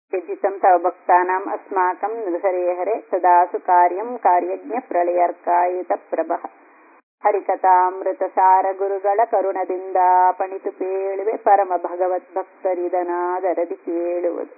यजितं तव भक्तानाम् अस्माकं नृहरे हरे सदासु कार्यं कार्यज्ञ ಪ್ರಳಯರ್ಕಾಯಿತಪ್ರಭಃ ಹರಿಕಥಾಮೃತಸಾರ ಗುರುಗಳ ಕರುಣದಿಂದ ಪಣಿತು ಪೇಳುವೆ ಪರಮ ಭಗವತ್ ಭಕ್ತರಿದನಾದರದಿ ಕೇಳುವುದು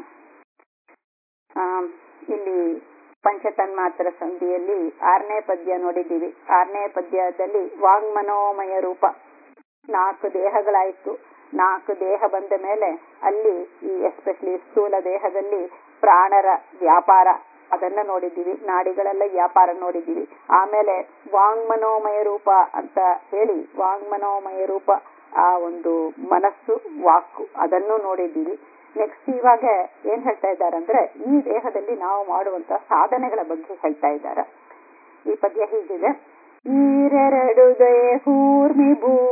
ಆ, ಇಲ್ಲಿ ಪಂಚತನ್ಮಾತ್ರ ಸಂಧಿಯಲ್ಲಿ ಆರನೇ ಪದ್ಯ ನೋಡಿದ್ದೀವಿ ಆರನೇ ಪದ್ಯದಲ್ಲಿ ವಾಂಗ್ಮನೋಮಯ ರೂಪ ನಾಲ್ಕು ದೇಹಗಳಾಯ್ತು ನಾಲ್ಕು ದೇಹ ಬಂದ ಮೇಲೆ ಅಲ್ಲಿ ಈ ಎಸ್ಪೆಷಲಿ ಸ್ಥೂಲ ದೇಹದಲ್ಲಿ ಪ್ರಾಣರ ವ್ಯಾಪಾರ ಅದನ್ನ ನೋಡಿದ್ದೀವಿ ನಾಡಿಗಳೆಲ್ಲ ವ್ಯಾಪಾರ ನೋಡಿದ್ದೀವಿ ಆಮೇಲೆ ವಾಂಗ್ಮನೋಮಯ ರೂಪ ಅಂತ ಹೇಳಿ ವಾಂಗ್ಮನೋಮಯ ರೂಪ ಆ ಒಂದು ಮನಸ್ಸು ವಾಕು ಅದನ್ನು ನೋಡಿದ್ದೀವಿ ನೆಕ್ಸ್ಟ್ ಇವಾಗ ಏನ್ ಹೇಳ್ತಾ ಇದ್ದಾರೆ ಅಂದ್ರೆ ಈ ದೇಹದಲ್ಲಿ ನಾವು ಮಾಡುವಂತ ಸಾಧನೆಗಳ ಬಗ್ಗೆ ಹೇಳ್ತಾ ಇದ್ದಾರೆ ಈ ಪದ್ಯ ಹೀಗಿದೆ ಈರೆರಡು ಕೂರ್ಮಿ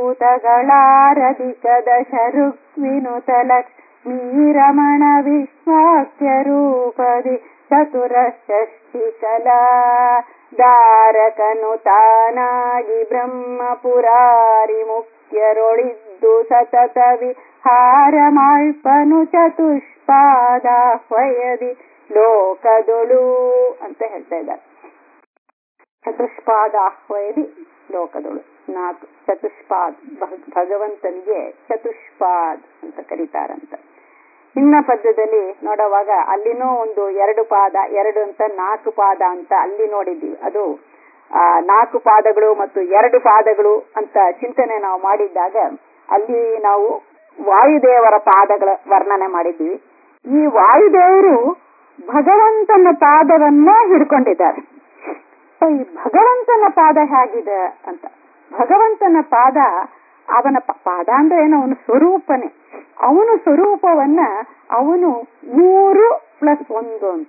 ಭೂತಗಳಾರಧಿಕದ ಶರುಕ್ವಿನುತ ಲಕ್ಷ್ಮೀರಮಣ ವಿಶ್ವಾಕ್ಯ ರೂಪದಿ ಚತುರ ಷಷ್ಟಿ ಕಲಾ ದಾರಕನು ತಾನಾಗಿ ಬ್ರಹ್ಮಪುರಾರಿ ಮುಖ್ಯರೊಳಿದ್ದು ಸತತ ವಿಹಾರ ಮಾಳ್ಪನು ಚತುಷ್ಪಾದಾಹ್ವಯದಿ ಲೋಕದೊಳು ಅಂತ ಹೇಳ್ತಾ ಇದ್ದಾರೆ ಚತುಷ್ಪಾದಾಹ್ವಯದಿ ಲೋಕದೊಳು ನಾಲ್ಕು ಚತುಷ್ಪಾದ್ ಭಗ- ಭಗವಂತನಿಗೆ ಚತುಷ್ಪಾದ್ ಅಂತ ಕರೀತಾರಂತ ಇನ್ನ ಪದ್ಯದಲ್ಲಿ ನೋಡುವಾಗ ಅಲ್ಲಿನೂ ಒಂದು ಎರಡು ಪಾದ ಎರಡು ಅಂತ ನಾಲ್ಕು ಪಾದ ಅಂತ ಅಲ್ಲಿ ನೋಡಿದ್ದೀವಿ ಅದು ಆ ನಾಲ್ಕು ಪಾದಗಳು ಮತ್ತು ಎರಡು ಪಾದಗಳು ಅಂತ ಚಿಂತನೆ ನಾವು ಮಾಡಿದ್ದಾಗ ಅಲ್ಲಿ ನಾವು ವಾಯುದೇವರ ಪಾದಗಳ ವರ್ಣನೆ ಮಾಡಿದ್ದೀವಿ ಈ ವಾಯುದೇವರು ಭಗವಂತನ ಪಾದವನ್ನ ಹಿಡ್ಕೊಂಡಿದ್ದಾರೆ ಸೊ ಈ ಭಗವಂತನ ಪಾದ ಹೇಗಿದೆ ಅಂತ ಭಗವಂತನ ಪಾದ ಅವನ ಪ- ಪಾದ ಅಂದ್ರೆ ಏನು ಅವನ ಸ್ವರೂಪನೇ ಅವನ ಸ್ವರೂಪವನ್ನ ಅವನು ಮೂರು ಪ್ಲಸ್ ಒಂದು ಅಂತ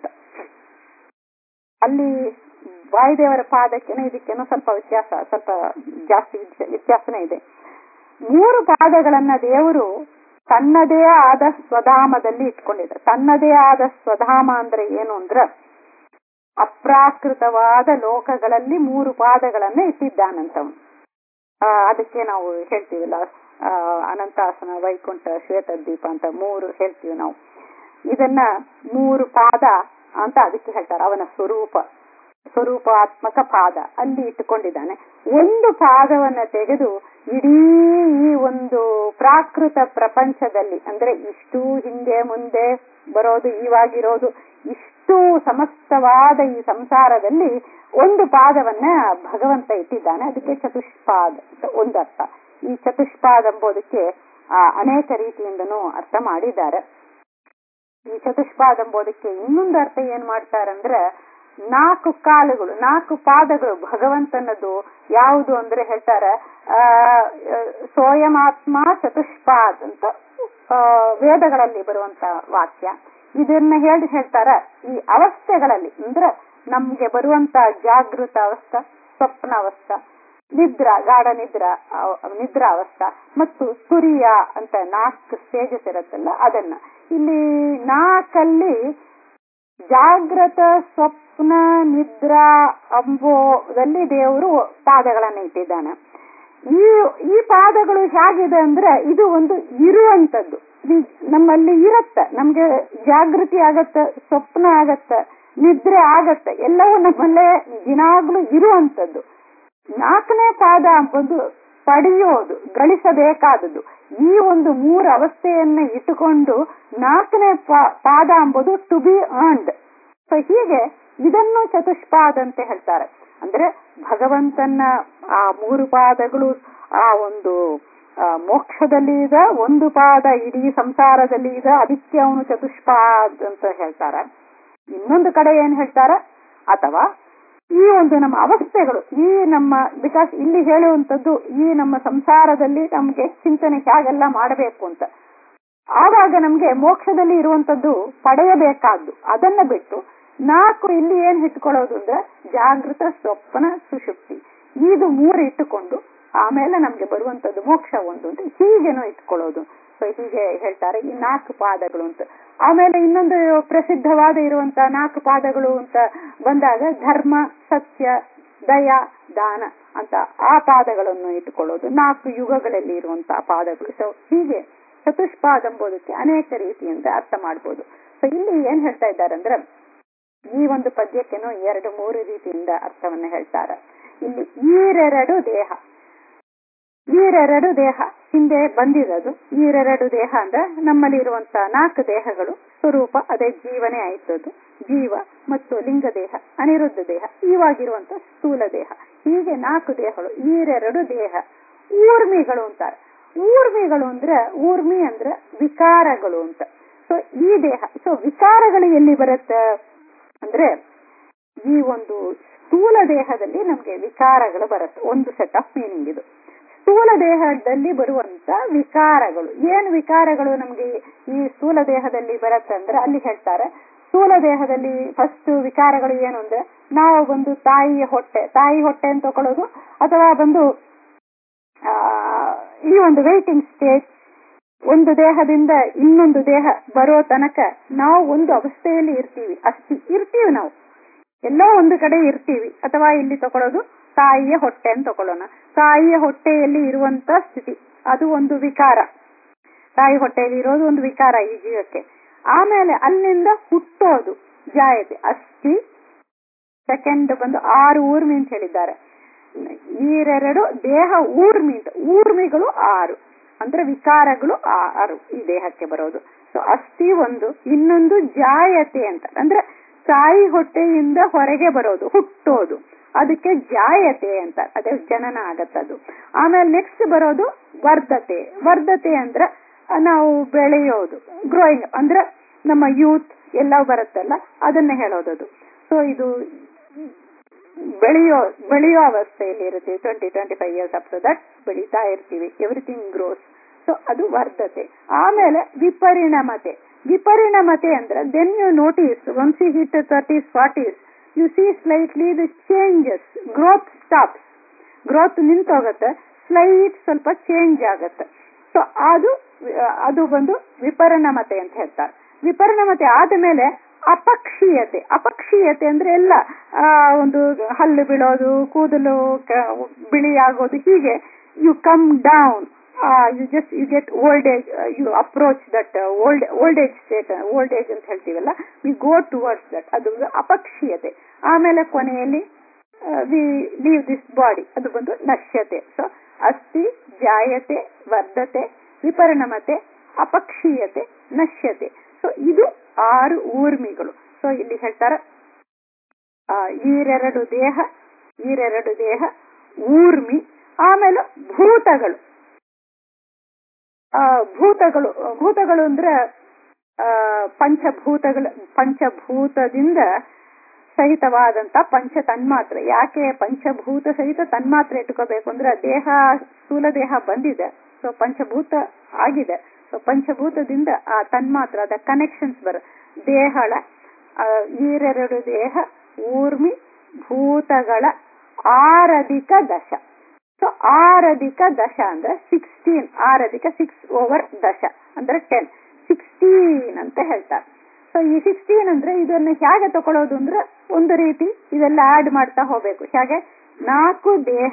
ಅಲ್ಲಿ ವಾಯುದೇವರ ಪಾದಕ್ಕೇನೋ ಇದಕ್ಕೇನೋ ಸ್ವಲ್ಪ ವ್ಯತ್ಯಾಸ ಸ್ವಲ್ಪ ಜಾಸ್ತಿ ವ್ಯತ್ಯಾಸ- ವ್ಯತ್ಯಾಸನೇ ಇದೆ ಮೂರು ಪಾದಗಳನ್ನ ದೇವರು ತನ್ನದೇ ಆದ ಸ್ವಧಾಮದಲ್ಲಿ ಇಟ್ಕೊಂಡಿದ್ದಾರೆ ತನ್ನದೇ ಆದ ಸ್ವಧಾಮ ಅಂದ್ರೆ ಏನು ಅಂದ್ರ ಅಪ್ರಾಕೃತವಾದ ಲೋಕಗಳಲ್ಲಿ ಮೂರು ಪಾದಗಳನ್ನ ಇಟ್ಟಿದ್ದಾನಂತವನು ಆ, ಅದಕ್ಕೆ ನಾವು ಹೇಳ್ತೀವಲ್ಲ ಆ, ಅನಂತಾಸನ ವೈಕುಂಠ ಶ್ವೇತದ್ವೀಪ ಅಂತ ಮೂರು ಹೇಳ್ತೀವಿ ನಾವು ಇದನ್ನ ಮೂರು ಪಾದ ಅಂತ ಅದಕ್ಕೆ ಹೇಳ್ತಾರೆ ಅವನ ಸ್ವರೂಪ ಸ್ವರೂಪಾತ್ಮಕ ಪಾದ ಅಲ್ಲಿ ಇಟ್ಟುಕೊಂಡಿದ್ದಾನೆ ಒಂದು ಪಾದವನ್ನ ತೆಗೆದು ಇಡೀ ಈ ಒಂದು ಪ್ರಾಕೃತ ಪ್ರಪಂಚದಲ್ಲಿ ಅಂದ್ರೆ ಇಷ್ಟು ಹಿಂದೆ ಮುಂದೆ ಬರೋದು ಇವಾಗಿರೋದು ಇಷ್ಟು ಸಮಸ್ತವಾದ ಈ ಸಂಸಾರದಲ್ಲಿ ಒಂದು ಪಾದವನ್ನ ಭಗವಂತ ಇಟ್ಟಿದ್ದಾನೆ ಅದಕ್ಕೆ ಚತುಷ್ಪಾದ ಅಂತ ಒಂದು ಅರ್ಥ ಈ ಚತುಷ್ಪಾದ ಎಂಬುದಕ್ಕೆ ಆ, ಅನೇಕ ರೀತಿಯಿಂದನೂ ಅರ್ಥ ಮಾಡಿದ್ದಾರೆ ಈ ಚತುಷ್ಪಾದ ಎಂಬುದಕ್ಕೆ ಇನ್ನೊಂದು ಅರ್ಥ ಏನ್ ಮಾಡ್ತಾರಂದ್ರೆ ನಾಲ್ಕು ಕಾಲುಗಳು ನಾಲ್ಕು ಪಾದಗಳು ಭಗವಂತನದು ಯಾವುದು ಅಂದ್ರೆ ಹೇಳ್ತಾರೆ ಆ ಸೋಯಮಾತ್ಮ ಚತುಷ್ಪಾದ್ ಅಂತ ಆ, ವೇದಗಳಲ್ಲಿ ಬರುವಂತ ವಾಕ್ಯ ಇದನ್ನ ಹೇಳಿ ಹೇಳ್ತಾರ ಈ ಅವಸ್ಥೆಗಳಲ್ಲಿ ಅಂದ್ರೆ ನಮ್ಗೆ ಬರುವಂತ ಜಾಗೃತ ಅವಸ್ಥಾ ಸ್ವಪ್ನ ಅವಸ್ಥಾ ನಿದ್ರಾ ಗಾಢ ನಿದ್ರಾ ಅವ- ನಿದ್ರಾ ಅವಸ್ಥಾ ಮತ್ತು ತುರಿಯ ಅಂತ ನಾಲ್ಕು ಸ್ಟೇಜಸ್ ಇರುತ್ತಲ್ಲ ಅದನ್ನ ಇಲ್ಲಿ ನಾಲ್ಕಲ್ಲಿ ಜಾಗ್ರತ ಸ್ವಪ್ನ ನಿದ್ರಾ ಅಂಬೋದಲ್ಲಿ ದೇವರು ಪಾದಗಳನ್ನ ಇಟ್ಟಿದ್ದಾನೆ ಈ ಈ ಪಾದಗಳು ಹೇಗಿದೆ ಅಂದ್ರೆ ಇದು ಒಂದು ಇರುವಂತದ್ದು ಇದು ನಮ್ಮಲ್ಲಿ ಇರತ್ತ ನಮ್ಗೆ ಜಾಗೃತಿ ಆಗತ್ತ ಸ್ವಪ್ನ ಆಗತ್ತ ನಿದ್ರೆ ಆಗತ್ತ ಎಲ್ಲವೂ ನಮ್ಮಲ್ಲೇ ದಿನಾಗ್ಲೂ ಇರುವಂತದ್ದು ನಾಲ್ಕನೇ ಪಾದ ಎಂಬುದು ಪಡೆಯೋದು ಗಳಿಸಬೇಕಾದದ್ದು ಈ ಒಂದು ಮೂರು ಅವಸ್ಥೆಯನ್ನ ಇಟ್ಟುಕೊಂಡು ನಾಲ್ಕನೇ ಪಾ- ಪಾದ ಎಂಬುದು ಟು ಬಿ ಅರ್ನ್ಡ್ ಸೊ ಹೀಗೆ ಇದನ್ನು ಚತುಷ್ಪಾದ ಅಂತ ಹೇಳ್ತಾರೆ ಅಂದ್ರೆ ಭಗವಂತನ ಆ ಮೂರು ಪಾದಗಳು ಆ ಒಂದು ಆ, ಮೋಕ್ಷದಲ್ಲಿ ಇದೆ ಒಂದು ಪಾದ ಇಡೀ ಸಂಸಾರದಲ್ಲಿ ಇದೆ ಅದಕ್ಕೆ ಅವನು ಚತುಷ್ಪಾದ್ ಅಂತ ಹೇಳ್ತಾರೆ ಇನ್ನೊಂದು ಕಡೆ ಏನ್ ಹೇಳ್ತಾರ ಅಥವಾ ಈ ಒಂದು ನಮ್ಮ ಅವಸ್ಥೆಗಳು ಈ ನಮ್ಮ ಬಿಕಾಸ್ ಇಲ್ಲಿ ಹೇಳುವಂತದ್ದು ಈ ನಮ್ಮ ಸಂಸಾರದಲ್ಲಿ ನಮ್ಗೆ ಚಿಂತನೆ ಹೇಗೆಲ್ಲ ಮಾಡಬೇಕು ಅಂತ ಆವಾಗ ನಮ್ಗೆ ಮೋಕ್ಷದಲ್ಲಿ ಇರುವಂತದ್ದು ಪಡೆಯಬೇಕಾದ್ದು ಅದನ್ನ ಬಿಟ್ಟು ನಾಲ್ಕು ಇಲ್ಲಿ ಏನ್ ಇಟ್ಕೊಳ್ಳೋದು ಅಂದ್ರೆ ಜಾಗೃತ ಸ್ವಪ್ನ ಸುಷುಪ್ತಿ ಇದು ಮೂರು ಇಟ್ಟುಕೊಂಡು ಆಮೇಲೆ ನಮ್ಗೆ ಬರುವಂತದ್ದು ಮೋಕ್ಷ ಒಂದು ಅಂತ ಹೀಗೇನೋ ಇಟ್ಕೊಳ್ಳೋದು ಸೊ ಹೀಗೆ ಹೇಳ್ತಾರೆ ಈ ನಾಲ್ಕು ಪಾದಗಳು ಅಂತ ಆಮೇಲೆ ಇನ್ನೊಂದು ಪ್ರಸಿದ್ಧವಾದ ಇರುವಂತ ನಾಲ್ಕು ಪಾದಗಳು ಅಂತ ಬಂದಾಗ ಧರ್ಮ ಸತ್ಯ ದಯ ದಾನ ಅಂತ ಆ ಪಾದಗಳನ್ನು ಇಟ್ಟುಕೊಳ್ಳೋದು ನಾಲ್ಕು ಯುಗಗಳಲ್ಲಿ ಇರುವಂತಹ ಪಾದಗಳು ಸೊ ಹೀಗೆ ಚತುಷ್ಪಾದ ಎಂಬುದಕ್ಕೆ ಅನೇಕ ರೀತಿಯಿಂದ ಅರ್ಥ ಮಾಡ್ಬೋದು ಸೊ ಇಲ್ಲಿ ಏನ್ ಹೇಳ್ತಾ ಇದ್ದಾರೆ ಅಂದ್ರೆ ಈ ಒಂದು ಪದ್ಯಕ್ಕೇನೋ ಎರಡು ಮೂರು ರೀತಿಯಿಂದ ಅರ್ಥವನ್ನ ಹೇಳ್ತಾರೆ ಇಲ್ಲಿ ಈರೆರಡು ದೇಹ ಈರೆರಡು ದೇಹ ಹಿಂದೆ ಬಂದಿರೋದು ಈರೆರಡು ದೇಹ ಅಂದ್ರೆ ನಮ್ಮಲ್ಲಿ ಇರುವಂತ ನಾಲ್ಕು ದೇಹಗಳು ಸ್ವರೂಪ ಅದೇ ಜೀವನೇ ಆಯ್ತದು ಜೀವ ಮತ್ತು ಲಿಂಗ ದೇಹ ಅನಿರುದ್ಧ ದೇಹ ಇವಾಗಿರುವಂತ ಸ್ಥೂಲ ದೇಹ ಹೀಗೆ ನಾಲ್ಕು ದೇಹಗಳು ಈರೆರಡು ದೇಹ ಊರ್ಮಿಗಳು ಅಂತಾರೆ ಊರ್ಮಿಗಳು ಅಂದ್ರೆ ಊರ್ಮಿ ಅಂದ್ರೆ ವಿಕಾರಗಳು ಅಂತ ಸೊ ಈ ದೇಹ ಸೊ ವಿಕಾರಗಳು ಎಲ್ಲಿ ಬರುತ್ತೆ ಅಂದ್ರೆ ಈ ಒಂದು ಸ್ಥೂಲ ದೇಹದಲ್ಲಿ ನಮ್ಗೆ ವಿಕಾರಗಳು ಬರುತ್ತೆ ಒಂದು ಸೆಟ್ ಆಫ್ ಮೀನಿಂಗ್ ಇದು ಸ್ಥೂಲ ದೇಹದಲ್ಲಿ ಬರುವಂತ ವಿಕಾರಗಳು ಏನ್ ವಿಕಾರಗಳು ನಮ್ಗೆ ಈ ಸ್ಥೂಲ ದೇಹದಲ್ಲಿ ಬರುತ್ತೆ ಅಂದ್ರೆ ಅಲ್ಲಿ ಹೇಳ್ತಾರೆ ಸ್ಥೂಲ ದೇಹದಲ್ಲಿ ಫಸ್ಟ್ ವಿಕಾರಗಳು ಏನು ಅಂದ್ರೆ ನಾವು ಬಂದು ತಾಯಿಯ ಹೊಟ್ಟೆ ತಾಯಿ ಹೊಟ್ಟೆ ಅಂತ ತಗೊಳ್ಳೋದು ಅಥವಾ ಬಂದು ಆ ಈ ಒಂದು ವೇಟಿಂಗ್ ಸ್ಟೇಜ್ ಒಂದು ದೇಹದಿಂದ ಇನ್ನೊಂದು ದೇಹ ಬರೋ ತನಕ ನಾವು ಒಂದು ಅವಸ್ಥೆಯಲ್ಲಿ ಇರ್ತೀವಿ ಅಷ್ಟಿ ಇರ್ತೀವಿ ನಾವು ಎಲ್ಲೋ ಒಂದು ಕಡೆ ಇರ್ತೀವಿ ಅಥವಾ ಇಲ್ಲಿ ತಗೊಳ್ಳೋದು ತಾಯಿಯ ಹೊಟ್ಟೆ ಅಂತ ತಗೊಳ್ಳೋಣ ತಾಯಿಯ ಹೊಟ್ಟೆಯಲ್ಲಿ ಇರುವಂತ ಸ್ಥಿತಿ ಅದು ಒಂದು ವಿಕಾರ ತಾಯಿ ಹೊಟ್ಟೆಯಲ್ಲಿ ಇರೋದು ಒಂದು ವಿಕಾರ ಈ ಜೀವಕ್ಕೆ ಆಮೇಲೆ ಅಲ್ಲಿಂದ ಹುಟ್ಟೋದು ಜಾಯತೆ ಅಸ್ಥಿ ಸೆಕೆಂಡ್ ಬಂದು ಆರು ಊರ್ಮಿ ಅಂತ ಹೇಳಿದ್ದಾರೆ ಈರೆರಡು ದೇಹ ಊರ್ಮಿ ಅಂತ ಊರ್ಮಿಗಳು ಆರು ಅಂದ್ರೆ ವಿಕಾರಗಳು ಆರು ಈ ದೇಹಕ್ಕೆ ಬರೋದು ಸೊ ಅಸ್ಥಿ ಒಂದು ಇನ್ನೊಂದು ಜಾಯತೆ ಅಂತ ಅಂದ್ರೆ ತಾಯಿ ಹೊಟ್ಟೆಯಿಂದ ಹೊರಗೆ ಬರೋದು ಹುಟ್ಟೋದು ಅದಕ್ಕೆ ಜಾಯತೆ ಅಂತ ಅದೇ ಜನನ ಆಗತ್ತದು ಆಮೇಲೆ ನೆಕ್ಸ್ಟ್ ಬರೋದು ವರ್ಧತೆ ವರ್ಧತೆ ಅಂದ್ರೆ ನಾವು ಬೆಳೆಯೋದು ಗ್ರೋಯಿಂಗ್ ಅಂದ್ರೆ ನಮ್ಮ ಯೂತ್ ಎಲ್ಲ ಬರುತ್ತಲ್ಲ ಅದನ್ನ ಹೇಳೋದದು ಸೊ ಇದು ಬೆಳೆಯೋ ಬೆಳೆಯೋ ಅವಸ್ಥೆಯಲ್ಲಿ ಇರ್ತೀವಿ twenty twenty five years up to that ಬೆಳೀತಾ ಇರ್ತೀವಿ ಎವ್ರಿಥಿಂಗ್ ಗ್ರೋಸ್ ಸೊ ಅದು ವರ್ಧತೆ ಆಮೇಲೆ ವಿಪರಿಣಮತೆ ವಿಪರಿಣಮತೆ ಅಂದ್ರೆ then you notice once you hit thirties forties you see slightly the changes growth stops growth ನಿಂತೋಗತ್ತೆ ಸ್ಲೈಟ್ ಸ್ವಲ್ಪ ಚೇಂಜ್ ಆಗತ್ತೆ ಸೊ ಅದು ಅದು ಬಂದು ವಿಪರಿಣಮತೆ ಅಂತ ಹೇಳ್ತಾರೆ ವಿಪರಿಣಮತೆ ಆದ ಮೇಲೆ ಅಪಕ್ಷೀಯತೆ ಅಪಕ್ಷೀಯತೆ ಅಂದ್ರೆ ಎಲ್ಲ ಒಂದು ಹಲ್ಲು ಬೀಳೋದು ಕೂದಲು ಬಿಳಿ ಆಗೋದು ಹೀಗೆ you come down you just you get old age you approach that old old age state old age ಅಂತ ಹೇಳ್ತೀವಲ್ಲ ವಿ ಗೋ ಟುವರ್ಡ್ಸ್ ದಟ್ ಅದು ಅಪಕ್ಷೀಯತೆ ಆಮೇಲೆ ಕೊನೆಯಲ್ಲಿ ವಿ ಲೀವ್ ದಿಸ್ ಬಾಡಿ ಅದು ಬಂದು ನಶ್ಯತೆ ಸೊ ಅಸ್ಥಿ ಜಾಯತೆ ವರ್ಧತೆ ವಿಪರಿಣಮತೆ ಅಪಕ್ಷೀಯತೆ ನಶ್ಯತೆ ಸೊ ಇದು ಆರು ಊರ್ಮಿಗಳು ಸೊ ಇಲ್ಲಿ ಹೇಳ್ತಾರೆ ಈರೆರಡು ದೇಹ ಈರೆರಡು ದೇಹ ಊರ್ಮಿ ಆಮೇಲೆ ಭೂತಗಳು ಭೂತಗಳು ಭೂತಗಳು ಅಂದ್ರೆ ಪಂಚಭೂತಗಳು ಪಂಚಭೂತದಿಂದ ಸಹಿತವಾದಂತ ಪಂಚ ತನ್ಮಾತ್ರೆ ಯಾಕೆ ಪಂಚಭೂತ ಸಹಿತ ತನ್ಮಾತ್ರೆ ಇಟ್ಕೋಬೇಕು ಅಂದ್ರೆ ದೇಹ ಸ್ಥೂಲ ದೇಹ ಬಂದಿದೆ ಸೊ ಪಂಚಭೂತ ಆಗಿದೆ ಸೊ ಪಂಚಭೂತದಿಂದ ಆ ತನ್ಮಾತ್ರ ಅದ ಕನೆಕ್ಷನ್ಸ್ ಬರ ದೇಹಳ ಈರೆರಡು ದೇಹ ಊರ್ಮಿ ಭೂತಗಳ ಆರಧಿಕ ದಶ ಸೊ ಆರಧಿಕ ದಶ ಅಂದ್ರೆ ಸಿಕ್ಸ್ಟೀನ್ ಆರಧಿಕ ಸಿಕ್ಸ್ ಓವರ್ ದಶ ಅಂದ್ರೆ ಟೆನ್ ಸಿಕ್ಸ್ಟೀನ್ ಅಂತ ಹೇಳ್ತಾರೆ ಸೊ ಈ ಸಿಕ್ಸ್ಟೀನ್ ಅಂದ್ರೆ ಇದನ್ನ ಹೇಗೆ ತಗೊಳ್ಳೋದು ಅಂದ್ರೆ ಒಂದು ರೀತಿ ಇದೆಲ್ಲ ಆಡ್ ಮಾಡ್ತಾ ಹೋಗ್ಬೇಕು ಹೇಗೆ ನಾಲ್ಕು ದೇಹ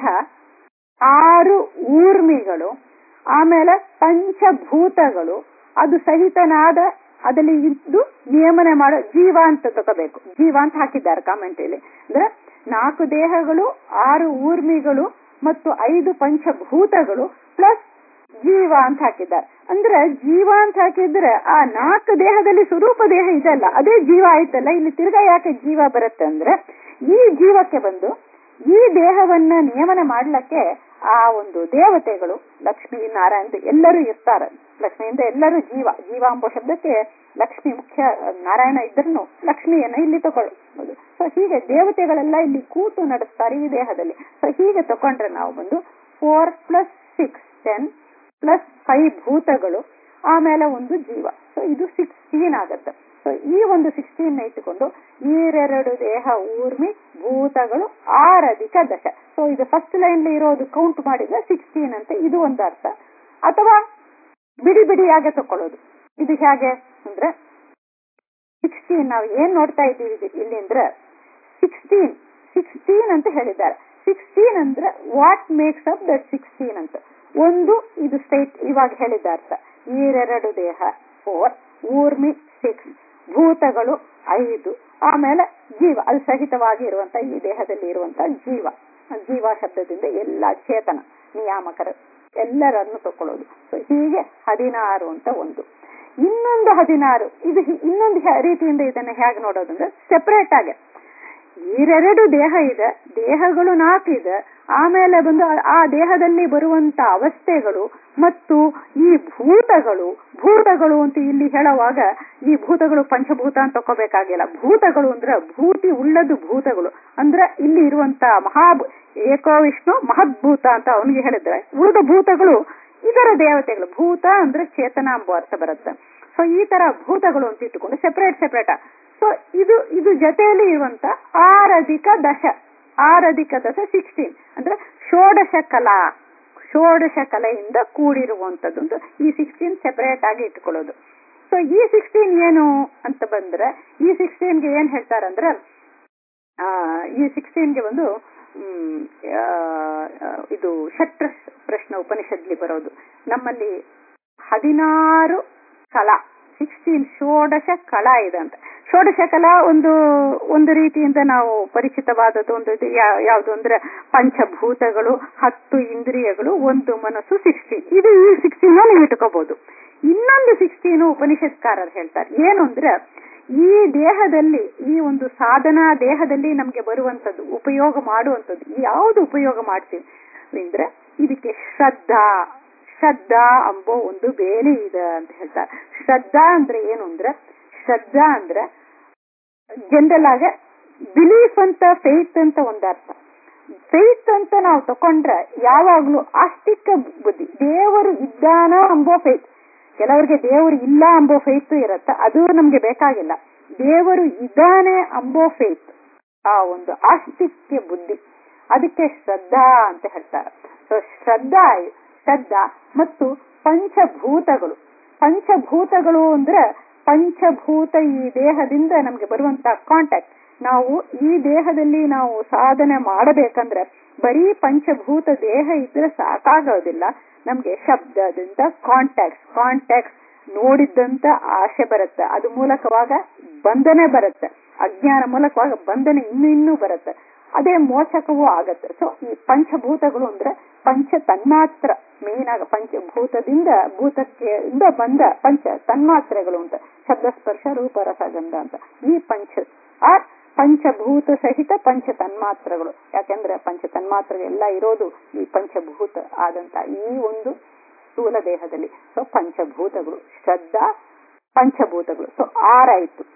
ಆರು ಊರ್ಮಿಗಳು ಆಮೇಲೆ ಪಂಚಭೂತಗಳು ಅದು ಸಹಿತನಾದ ಅದರಲ್ಲಿ ಇದ್ದು ನಿಯಮನ ಮಾಡೋ ಜೀವ ಅಂತ ತಗೋಬೇಕು ಜೀವ ಅಂತ ಹಾಕಿದ್ದಾರೆ ಕಾಮೆಂಟ್ ಇಲ್ಲಿ ಅಂದ್ರೆ ನಾಲ್ಕು ದೇಹಗಳು ಆರು ಊರ್ಮಿಗಳು ಮತ್ತು ಐದು ಪಂಚಭೂತಗಳು ಪ್ಲಸ್ ಜೀವ ಅಂತ ಹಾಕಿದ್ದಾರೆ ಅಂದ್ರೆ ಜೀವ ಅಂತ ಹಾಕಿದ್ರೆ ಆ ನಾಲ್ಕು ದೇಹದಲ್ಲಿ ಸ್ವರೂಪ ದೇಹ ಇದೆಲ್ಲ ಅದೇ ಜೀವ ಆಯ್ತಲ್ಲ ಇಲ್ಲಿ ತಿರ್ಗಾ ಯಾಕೆ ಜೀವ ಬರುತ್ತೆ ಅಂದ್ರೆ ಈ ಜೀವಕ್ಕೆ ಬಂದು ಈ ದೇಹವನ್ನ ನಿಯಮನ ಮಾಡ್ಲಿಕ್ಕೆ ಆ ಒಂದು ದೇವತೆಗಳು ಲಕ್ಷ್ಮೀ ನಾರಾಯಣ ಎಲ್ಲರೂ ಇರ್ತಾರೆ ಲಕ್ಷ್ಮಿಯಿಂದ ಎಲ್ಲರೂ ಜೀವ ಜೀವಾಂಬ ಶಬ್ದಕ್ಕೆ ಲಕ್ಷ್ಮಿ ಮುಖ್ಯ ನಾರಾಯಣ ಇದ್ರೂ ಲಕ್ಷ್ಮಿಯನ್ನ ಇಲ್ಲಿ ತಗೊಳ್ಬಹುದು ಸೊ ಹೀಗೆ ದೇವತೆಗಳೆಲ್ಲ ಇಲ್ಲಿ ಕೂತು ನಡೆಸ್ತಾರೆ ಈ ದೇಹದಲ್ಲಿ ಸೊ ಹೀಗೆ ತಕೊಂಡ್ರೆ ನಾವು ಬಂದು four plus six ten plus five ಭೂತಗಳು ಆಮೇಲೆ ಒಂದು ಜೀವ ಸೊ ಇದು ಸಿಕ್ಸ್ಟೀನ್ ಆಗತ್ತೆ ಸೊ ಈ ಒಂದು ಸಿಕ್ಸ್ಟೀನ್ ಇಟ್ಟುಕೊಂಡು ಈರೆರಡು ದೇಹ ಊರ್ಮಿ ಭೂತಗಳು ಆರಧಿಕ ದಶ ಸೊ ಇದು ಫಸ್ಟ್ ಲೈನ್ ಇರೋದು ಕೌಂಟ್ ಮಾಡಿದ್ರೆ ಸಿಕ್ಸ್ಟೀನ್ ಅಂತ ಇದು ಒಂದು ಅರ್ಥ ಅಥವಾ ಬಿಡಿ ಬಿಡಿಯಾಗೆ ತಕೊಳ್ಳೋದು ಇದು ಹೇಗೆ ಅಂದ್ರೆ ಸಿಕ್ಸ್ಟೀನ್ ನಾವು ಏನ್ ನೋಡ್ತಾ ಇದ್ದೀವಿ ಇಲ್ಲಿ ಅಂದ್ರೆ ಸಿಕ್ಸ್ಟೀನ್ ಸಿಕ್ಸ್ಟೀನ್ ಅಂತ ಹೇಳಿದ್ದಾರೆ ಸಿಕ್ಸ್ಟೀನ್ ಅಂದ್ರೆ what makes up that sixteen ಅಂತ ಒಂದು ಇದು ಸ್ಟೇಟ್ ಇವಾಗ ಹೇಳಿದ ಅರ್ಥ ಈರೆರಡು ದೇಹ ಫೋರ್ ಊರ್ಮಿ ಸಿಕ್ಸ್ ಭೂತಗಳು ಐದು ಆಮೇಲೆ ಜೀವ ಅದು ಸಹಿತವಾಗಿ ಇರುವಂತ ಈ ದೇಹದಲ್ಲಿ ಇರುವಂತ ಜೀವ ಜೀವ ಶಬ್ದದಿಂದ ಎಲ್ಲ ಚೇತನ ನಿಯಾಮಕರು ಎಲ್ಲರನ್ನು ತಕೊಳ್ಳೋದು ಸೊ ಹೀಗೆ ಹದಿನಾರು ಅಂತ ಒಂದು ಇನ್ನೊಂದು ಹದಿನಾರು ಇದು ಹಿ- ಇನ್ನೊಂದು ಹ್ಯಾ- ರೀತಿಯಿಂದ ಇದನ್ನ ಹೇಗೆ ನೋಡೋದಂದ್ರೆ ಸೆಪರೇಟ್ ಆಗಿ ಈರೆರಡು ದೇಹ ಇದೆ ದೇಹಗಳು ನಾಲ್ಕು ಇದೆ ಆಮೇಲೆ ಬಂದು ಆ- ಆ ದೇಹದಲ್ಲಿ ಬರುವಂತ ಅವಸ್ಥೆಗಳು ಮತ್ತು ಈ ಭೂತಗಳು ಭೂತಗಳು ಅಂತ ಇಲ್ಲಿ ಹೇಳುವಾಗ ಈ ಭೂತಗಳು ಪಂಚಭೂತ ಅಂತ ತಕೋಬೇಕಾಗಿಲ್ಲ ಭೂತಗಳು ಅಂದ್ರೆ ಭೂತಿ ಉಳ್ಳದು ಭೂತಗಳು ಅಂದ್ರೆ ಇಲ್ಲಿ ಇರುವಂತ ಮಹಾ ಏಕೋ ವಿಷ್ಣು ಮಹದ್ಭೂತ ಅಂತ ಅವನಿಗೆ ಹೇಳಿದ್ರೆ ಉಳಿದ ಭೂತಗಳು ಇದರ ದೇವತೆಗಳು ಭೂತ ಅಂದ್ರೆ ಚೇತನ ಎಂಬ ಅರ್ಥ ಬರುತ್ತೆ ಸೊ ಈ ತರ ಭೂತಗಳು ಅಂತ ಇಟ್ಟುಕೊಂಡು ಸೆಪರೇಟ್ ಸೆಪರೇಟ್ ಸೊ ಇದು ಇದು ಜೊತೆಯಲ್ಲಿ ಇರುವಂತ ಆರಧಿಕ ದಶ ಆರಧಿಕ ದಶ ಸಿಕ್ಸ್ಟೀನ್ ಅಂದ್ರೆ ಷೋಡಶ ಕಲಾ ಷೋಡಶ ಕಲೆಯಿಂದ ಕೂಡಿರುವಂತದ್ದು ಈ ಸಿಕ್ಸ್ಟೀನ್ ಸೆಪರೇಟ್ ಆಗಿ ಇಟ್ಕೊಳ್ಳೋದು ಸೊ ಈ ಸಿಕ್ಸ್ಟೀನ್ ಏನು ಅಂತ ಬಂದ್ರೆ ಈ ಸಿಕ್ಸ್ಟೀನ್ಗೆ ಏನ್ ಹೇಳ್ತಾರಂದ್ರೆ ಆ ಈ ಸಿಕ್ಸ್ಟೀನ್ಗೆ ಒಂದು ಹ್ಮ್, ಆ, ಆ, ಇದು ಷಟ್ ಪ್ರಶ್ನ ಉಪನಿಷತ್ಲಿ ಬರೋದು ನಮ್ಮಲ್ಲಿ ಹದಿನಾರು ಕಲಾ ಸಿಕ್ಸ್ಟೀನ್ ಷೋಡಶ ಕಲಾ ಇದೆ ಅಂತ ಷೋಡಶ ಕಲಾ ಒಂದು ಒಂದು ರೀತಿಯಿಂದ ನಾವು ಪರಿಚಿತವಾದದ್ದು ಒಂದು ಇದು ಯಾ- ಯಾವುದು ಅಂದ್ರೆ ಪಂಚಭೂತಗಳು ಹತ್ತು ಇಂದ್ರಿಯಗಳು ಒಂದು ಮನಸ್ಸು ಸಿಕ್ಸ್ಟೀನ್ ಇದು ಈ ಸಿಕ್ಸ್ಟೀನ್ ನೀವು ಇಟ್ಕೋಬಹುದು ಇನ್ನೊಂದು ಸಿಕ್ಸ್ಟೀನು ಉಪನಿಷತ್ಕಾರರು ಹೇಳ್ತಾರೆ ಏನು ಅಂದ್ರೆ ಈ ದೇಹದಲ್ಲಿ ಈ ಒಂದು ಸಾಧನಾ ದೇಹದಲ್ಲಿ ನಮ್ಗೆ ಬರುವಂತದ್ದು ಉಪಯೋಗ ಮಾಡುವಂಥದ್ದು ಯಾವುದು ಉಪಯೋಗ ಮಾಡ್ತೀವಿ ಅಂದ್ರೆ ಇದಕ್ಕೆ ಶ್ರದ್ಧಾ ಶ್ರದ್ಧಾ ಎಂಬೋ ಒಂದು ಬೇರೆ ಇದೆ ಅಂತ ಹೇಳ್ತಾರೆ ಶ್ರದ್ಧಾ ಅಂದ್ರೆ ಏನು ಅಂದ್ರೆ ಶ್ರದ್ಧಾ ಅಂದ್ರೆ ಜನರಲ್ ಆಗಿ ಬಿಲೀಫ್ ಅಂತ ಫೇತ್ ಅಂತ ಒಂದು ಅರ್ಥ ಫೇತ್ ಅಂತ ನಾವು ತಕೊಂಡ್ರೆ ಯಾವಾಗ್ಲೂ ಆಸ್ತಿಕ ಬುದ್ಧಿ ದೇವರು ಇದ್ದಾನ ಎಂಬೋ ಫೇತ್ ಕೆಲವರಿಗೆ ದೇವರು ಇಲ್ಲ ಎಂಬೋ ಫೇತ್ ಇರತ್ತ ಅದು ನಮ್ಗೆ ಬೇಕಾಗಿಲ್ಲ ದೇವರು ಇದ್ದಾನೆ ಎಂಬೋ ಫೇತ್ ಆ ಒಂದು ಆಸ್ತಿಕ್ಯ ಬುದ್ಧಿ ಅದಕ್ಕೆ ಶ್ರದ್ಧಾ ಅಂತ ಹೇಳ್ತಾರೆ ಸೊ ಶ್ರದ್ಧಾ ಶ್ರದ್ಧಾ ಮತ್ತು ಪಂಚಭೂತಗಳು ಪಂಚಭೂತಗಳು ಅಂದ್ರೆ ಪಂಚಭೂತ ಈ ದೇಹದಿಂದ ನಮ್ಗೆ ಬರುವಂತ ಕಾಂಟ್ಯಾಕ್ಟ್ ನಾವು ಈ ದೇಹದಲ್ಲಿ ನಾವು ಸಾಧನೆ ಮಾಡಬೇಕಂದ್ರೆ ಬರೀ ಪಂಚಭೂತ ದೇಹ ಇದ್ರೆ ಸಾಕಾಗೋದಿಲ್ಲ ನಮ್ಗೆ ಶಬ್ದದಿಂದ ಕಾಂಟ್ಯಾಕ್ಟ್ ಕಾಂಟ್ಯಾಕ್ಟ್ ನೋಡಿದ್ದಂತ ಆಸೆ ಬರುತ್ತೆ ಅದು ಮೂಲಕವಾಗ ಬಂಧನೆ ಬರುತ್ತೆ ಅಜ್ಞಾನ ಮೂಲಕವಾಗ ಬಂಧನೆ ಇನ್ನು ಇನ್ನೂ ಬರುತ್ತೆ ಅದೇ ಮೋಚಕವೂ ಆಗತ್ತೆ ಸೊ ಈ ಪಂಚಭೂತಗಳು ಅಂದ್ರೆ ಪಂಚ ತನ್ಮಾತ್ರ ಮೇನ್ ಆಗ ಪಂಚಭೂತದಿಂದ ಭೂತಕ್ಕೆ ಇಂದ ಬಂದ ಪಂಚ ತನ್ಮಾತ್ರೆಗಳು ಅಂತ ಶಬ್ದ ಸ್ಪರ್ಶ ರೂಪ ರಸಗಂಧ ಅಂತ ಈ ಪಂಚ ಆರ್ ಪಂಚಭೂತ ಸಹಿತ ಪಂಚ ತನ್ಮಾತ್ರಗಳು ಯಾಕೆಂದ್ರೆ ಪಂಚ ತನ್ಮಾತ್ರಗಳು ಎಲ್ಲ ಇರೋದು ಈ ಪಂಚಭೂತ ಆದಂತ ಈ ಒಂದು ಸ್ಥೂಲ ದೇಹದಲ್ಲಿ ಸೊ ಪಂಚಭೂತಗಳು ಶ್ರದ್ಧಾ ಪಂಚಭೂತಗಳು ಸೊ ಆರಾಯ್ತು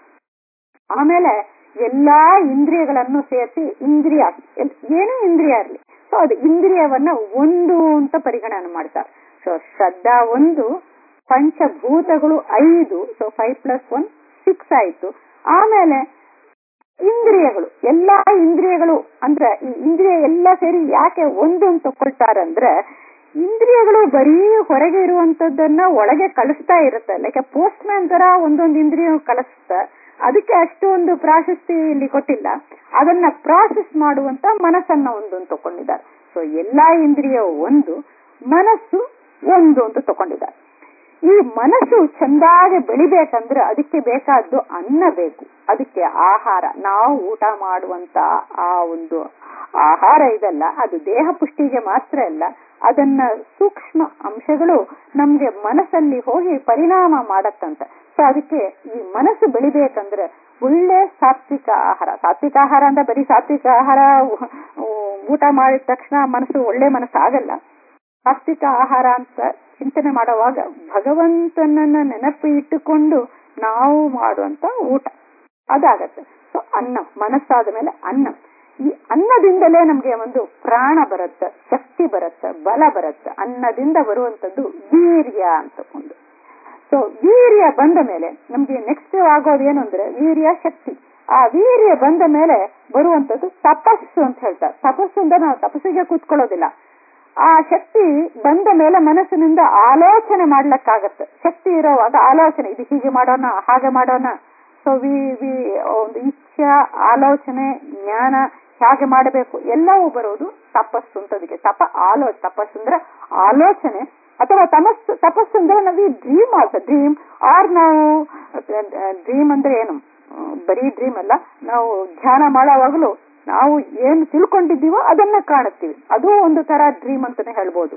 ಆಮೇಲೆ ಎಲ್ಲಾ ಇಂದ್ರಿಯಗಳನ್ನು ಸೇರಿಸಿ ಇಂದ್ರಿಯ ಎಲ್- ಏನೇ ಇಂದ್ರಿಯ ಇರಲಿ ಸೊ ಅದು ಇಂದ್ರಿಯವನ್ನ ಒಂದು ಅಂತ ಪರಿಗಣನೆ ಮಾಡ್ತಾರೆ ಸೊ ಶ್ರದ್ಧಾ ಒಂದು ಪಂಚಭೂತಗಳು ಐದು so five plus one six ಆಯ್ತು ಆಮೇಲೆ ಇಂದ್ರಿಯಗಳು ಎಲ್ಲಾ ಇಂದ್ರಿಯಗಳು ಅಂದ್ರೆ ಈ ಇಂದ್ರಿಯ ಎಲ್ಲ ಸೇರಿ ಯಾಕೆ ಒಂದು ಅಂತ ತಗೊಳ್ತಾರಂದ್ರೆ ಇಂದ್ರಿಯಗಳು ಬರೀ ಹೊರಗೆ ಇರುವಂತದ್ದನ್ನ ಒಳಗೆ ಕಳಿಸ್ತಾ ಇರುತ್ತೆ ಲೈಕ್ ಪೋಸ್ಟ್ ಮ್ಯಾನ್ ತರ ಒಂದೊಂದು ಇಂದ್ರಿಯ ಕಳಿಸ್ತಾ ಅದಕ್ಕೆ ಅಷ್ಟೊಂದು ಪ್ರಾಶಸ್ತಿ ಇಲ್ಲಿ ಕೊಟ್ಟಿಲ್ಲ ಅದನ್ನ ಪ್ರಾಸೆಸ್ ಮಾಡುವಂತ ಮನಸ್ಸನ್ನ ಒಂದು ಅಂತ ತಕೊಂಡಿದ್ದಾರೆ ಸೊ ಎಲ್ಲಾ ಇಂದ್ರಿಯ ಒಂದು ಮನಸ್ಸು ಒಂದು ಅಂತ ತಕೊಂಡಿದ್ದಾರೆ ಈ ಮನಸ್ಸು ಚಂದಾಗಿ ಬೆಳಿಬೇಕಂದ್ರೆ ಅದಕ್ಕೆ ಬೇಕಾದ್ದು ಅನ್ನ ಬೇಕು ಅದಕ್ಕೆ ಆಹಾರ ನಾವು ಊಟ ಮಾಡುವಂತ ಆ ಒಂದು ಆಹಾರ ಇದಲ್ಲ ಅದು ದೇಹ ಪುಷ್ಟಿಗೆ ಮಾತ್ರ ಅಲ್ಲ ಅದನ್ನ ಸೂಕ್ಷ್ಮ ಅಂಶಗಳು ನಮ್ಗೆ ಮನಸ್ಸಲ್ಲಿ ಹೋಗಿ ಪರಿಣಾಮ ಮಾಡತ್ತಂತೆ ಸೊ ಅದಕ್ಕೆ ಈ ಮನಸ್ಸು ಬೆಳಿಬೇಕಂದ್ರೆ ಒಳ್ಳೆ ಸಾತ್ವಿಕ ಆಹಾರ ಸಾತ್ವಿಕ ಆಹಾರ ಅಂದ್ರೆ ಬರೀ ಸಾತ್ವಿಕ ಆಹಾರ ಉ- ಊಟ ಮಾಡಿದ ತಕ್ಷಣ ಮನಸ್ಸು ಒಳ್ಳೆ ಮನಸ್ಸು ಆಗಲ್ಲ ಸಾತ್ವಿಕ ಆಹಾರ ಅಂತ ಚಿಂತನೆ ಮಾಡುವಾಗ ಭಗವಂತನನ್ನ ನೆನಪು ಇಟ್ಟುಕೊಂಡು ನಾವು ಮಾಡುವಂತ ಊಟ ಅದಾಗತ್ತೆ ಸೊ ಅನ್ನ ಮನಸ್ಸಾದ ಮೇಲೆ ಅನ್ನ ಈ ಅನ್ನದಿಂದಲೇ ನಮ್ಗೆ ಒಂದು ಪ್ರಾಣ ಬರುತ್ತೆ ಶಕ್ತಿ ಬರುತ್ತೆ ಬಲ ಬರುತ್ತೆ ಅನ್ನದಿಂದ ಬರುವಂತದ್ದು ವೀರ್ಯ ಅಂತ ಒಂದು ಸೊ ವೀರ್ಯ ಬಂದ ಮೇಲೆ ನಮ್ಗೆ ನೆಕ್ಸ್ಟ್ ಆಗೋದು ಏನು ಅಂದ್ರೆ ವೀರ್ಯ ಶಕ್ತಿ ಆ ವೀರ್ಯ ಬಂದ ಮೇಲೆ ಬರುವಂತದ್ದು ತಪಸ್ಸು ಅಂತ ಹೇಳ್ತಾರೆ ತಪಸ್ಸು ಅಂದ್ರೆ ನಾವು ತಪಸ್ಸಿಗೆ ಕೂತ್ಕೊಳ್ಳೋದಿಲ್ಲ ಆ ಶಕ್ತಿ ಬಂದ ಮೇಲೆ ಮನಸ್ಸಿನಿಂದ ಆಲೋಚನೆ ಮಾಡ್ಲಿಕ್ಕಾಗತ್ತೆ ಶಕ್ತಿ ಇರೋವಾಗ ಆಲೋಚನೆ ಇದು ಹೀಗೆ ಮಾಡೋಣ ಹಾಗೆ ಮಾಡೋಣ ಸೊ ವಿ ವಿ ಒಂದು ಇಚ್ಛಾ ಆಲೋಚನೆ ಜ್ಞಾನ ಹೇಗೆ ಮಾಡಬೇಕು ಎಲ್ಲವೂ ಬರೋದು ತಪಸ್ಸು ಅಂತ ಅದಕ್ಕೆ ತಪ ಆಲೋ ತಪಸ್ಸು ಅಂದ್ರೆ ಆಲೋಚನೆ ಅಥವಾ ತಮಸ್ಸು ತಪಸ್ಸು ಅಂದ್ರೆ ನಾವು ಡ್ರೀಮ್ ಆಲ್ಸೋ ಡ್ರೀಮ್ ಆರ್ ನಾವು ಡ್ರೀಮ್ ಅಂದ್ರೆ ಏನು ಆ, ಬರೀ ಡ್ರೀಮ್ ಅಲ್ಲ ನಾವು ಧ್ಯಾನ ಮಾಡುವಾಗಲೂ ನಾವು ಏನು ತಿಳ್ಕೊಂಡಿದ್ದೀವೋ ಅದನ್ನ ಕಾಣುತ್ತೀವಿ ಅದು ಒಂದು ತರ ಡ್ರೀಮ್ ಅಂತಾನೆ ಹೇಳ್ಬೋದು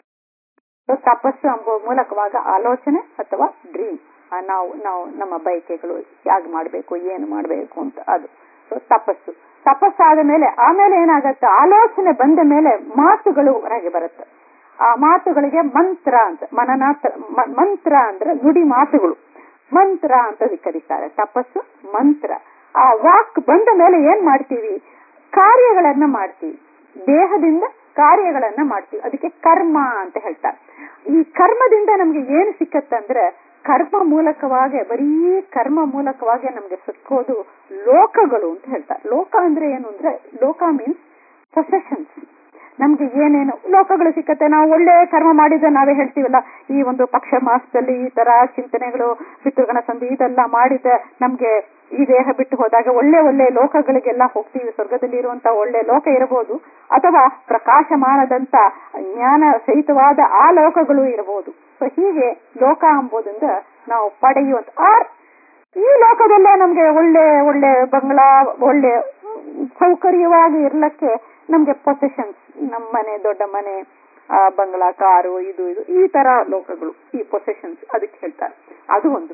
So, ತಪಸ್ಸು ಎಂಬ ಮೂಲಕವಾಗ ಆಲೋಚನೆ ಅಥವಾ ಡ್ರೀಮ್ ನಾವು ನಾವು ನಮ್ಮ ಬಯಕೆಗಳು ಹೇಗೆ ಮಾಡಬೇಕು ಏನು ಮಾಡಬೇಕು ಅಂತ ಅದು ಸೊ ತಪಸ್ಸು ತಪಸ್ಸಾದ ಮೇಲೆ ಆಮೇಲೆ ಏನಾಗತ್ತೆ ಆಲೋಚನೆ ಬಂದ ಮೇಲೆ ಮಾತುಗಳು ಹೊರಗೆ ಬರುತ್ತೆ ಆ ಮಾತುಗಳಿಗೆ ಮಂತ್ರ ಅಂತ ಮನನಾತ್ರ ಮ- ಮಂತ್ರ ಅಂದ್ರೆ ನುಡಿ ಮಾತುಗಳು ಮಂತ್ರ ಅಂತ ಕರೀತಾರೆ ತಪಸ್ಸು ಮಂತ್ರ ಆ ವಾಕ್ ಬಂದ ಮೇಲೆ ಏನ್ ಮಾಡ್ತೀವಿ ಕಾರ್ಯಗಳನ್ನ ಮಾಡ್ತೀವಿ ದೇಹದಿಂದ ಕಾರ್ಯಗಳನ್ನ ಮಾಡ್ತೀವಿ ಅದಕ್ಕೆ ಕರ್ಮ ಅಂತ ಹೇಳ್ತಾರೆ ಈ ಕರ್ಮದಿಂದ ನಮ್ಗೆ ಏನು ಸಿಕ್ಕತ್ತಂದ್ರೆ ಕರ್ಮ ಮೂಲಕವಾಗಿ ಬರೀ ಕರ್ಮ ಮೂಲಕವಾಗಿ ನಮ್ಗೆ ಸಿಕ್ಕೋದು ಲೋಕಗಳು ಅಂತ ಹೇಳ್ತಾರೆ ಲೋಕ ಅಂದ್ರೆ ಏನು ಅಂದ್ರೆ ಲೋಕ ಮೀನ್ಸ್ ಪೊಸೆಷನ್ಸ್ ನಮ್ಗೆ ಏನೇನು ಲೋಕಗಳು ಸಿಕ್ಕತ್ತೆ ನಾವು ಒಳ್ಳೆ ಕರ್ಮ ಮಾಡಿದ್ರೆ ನಾವೇ ಹೇಳ್ತೀವಲ್ಲ ಈ ಒಂದು ಪಕ್ಷ ಮಾಸದಲ್ಲಿ ಈ ತರ ಚಿಂತನೆಗಳು ಪಿತೃಗಣ ಸಂಧಿ ಇದೆಲ್ಲ ಮಾಡಿದ್ರೆ ನಮ್ಗೆ ಈ ದೇಹ ಬಿಟ್ಟು ಹೋದಾಗ ಒಳ್ಳೆ ಒಳ್ಳೆ ಲೋಕಗಳಿಗೆಲ್ಲ ಹೋಗ್ತೀವಿ ಸ್ವರ್ಗದಲ್ಲಿ ಇರುವಂತ ಒಳ್ಳೆ ಲೋಕ ಇರಬಹುದು ಅಥವಾ ಪ್ರಕಾಶಮಾನದಂತ ಜ್ಞಾನ ಸಹಿತವಾದ ಆ ಲೋಕಗಳು ಇರಬಹುದು ಸೊ ಹೀಗೆ ಲೋಕ ಎಂಬುದರಿಂದ ನಾವು ಪಡೆಯುವಂತ ಆರ್ ಈ ಲೋಕದಲ್ಲೇ ನಮ್ಗೆ ಒಳ್ಳೆ ಒಳ್ಳೆ ಬಂಗ್ಲಾ ಒಳ್ಳೆ ಸೌಕರ್ಯವಾಗಿ ಇರ್ಲಕ್ಕೆ ನಮ್ಗೆ ಪೊಸೆಷನ್ಸ್ ನಮ್ಮ ಮನೆ ದೊಡ್ಡ ಮನೆ ಆ, ಬಂಗ್ಲಾ ಕಾರು ಇದು ಇದು ಈ ತರ ಲೋಕಗಳು ಈ ಪೊಸೆಷನ್ಸ್ ಅದಕ್ಕೆ ಹೇಳ್ತಾರೆ ಅದು ಒಂದು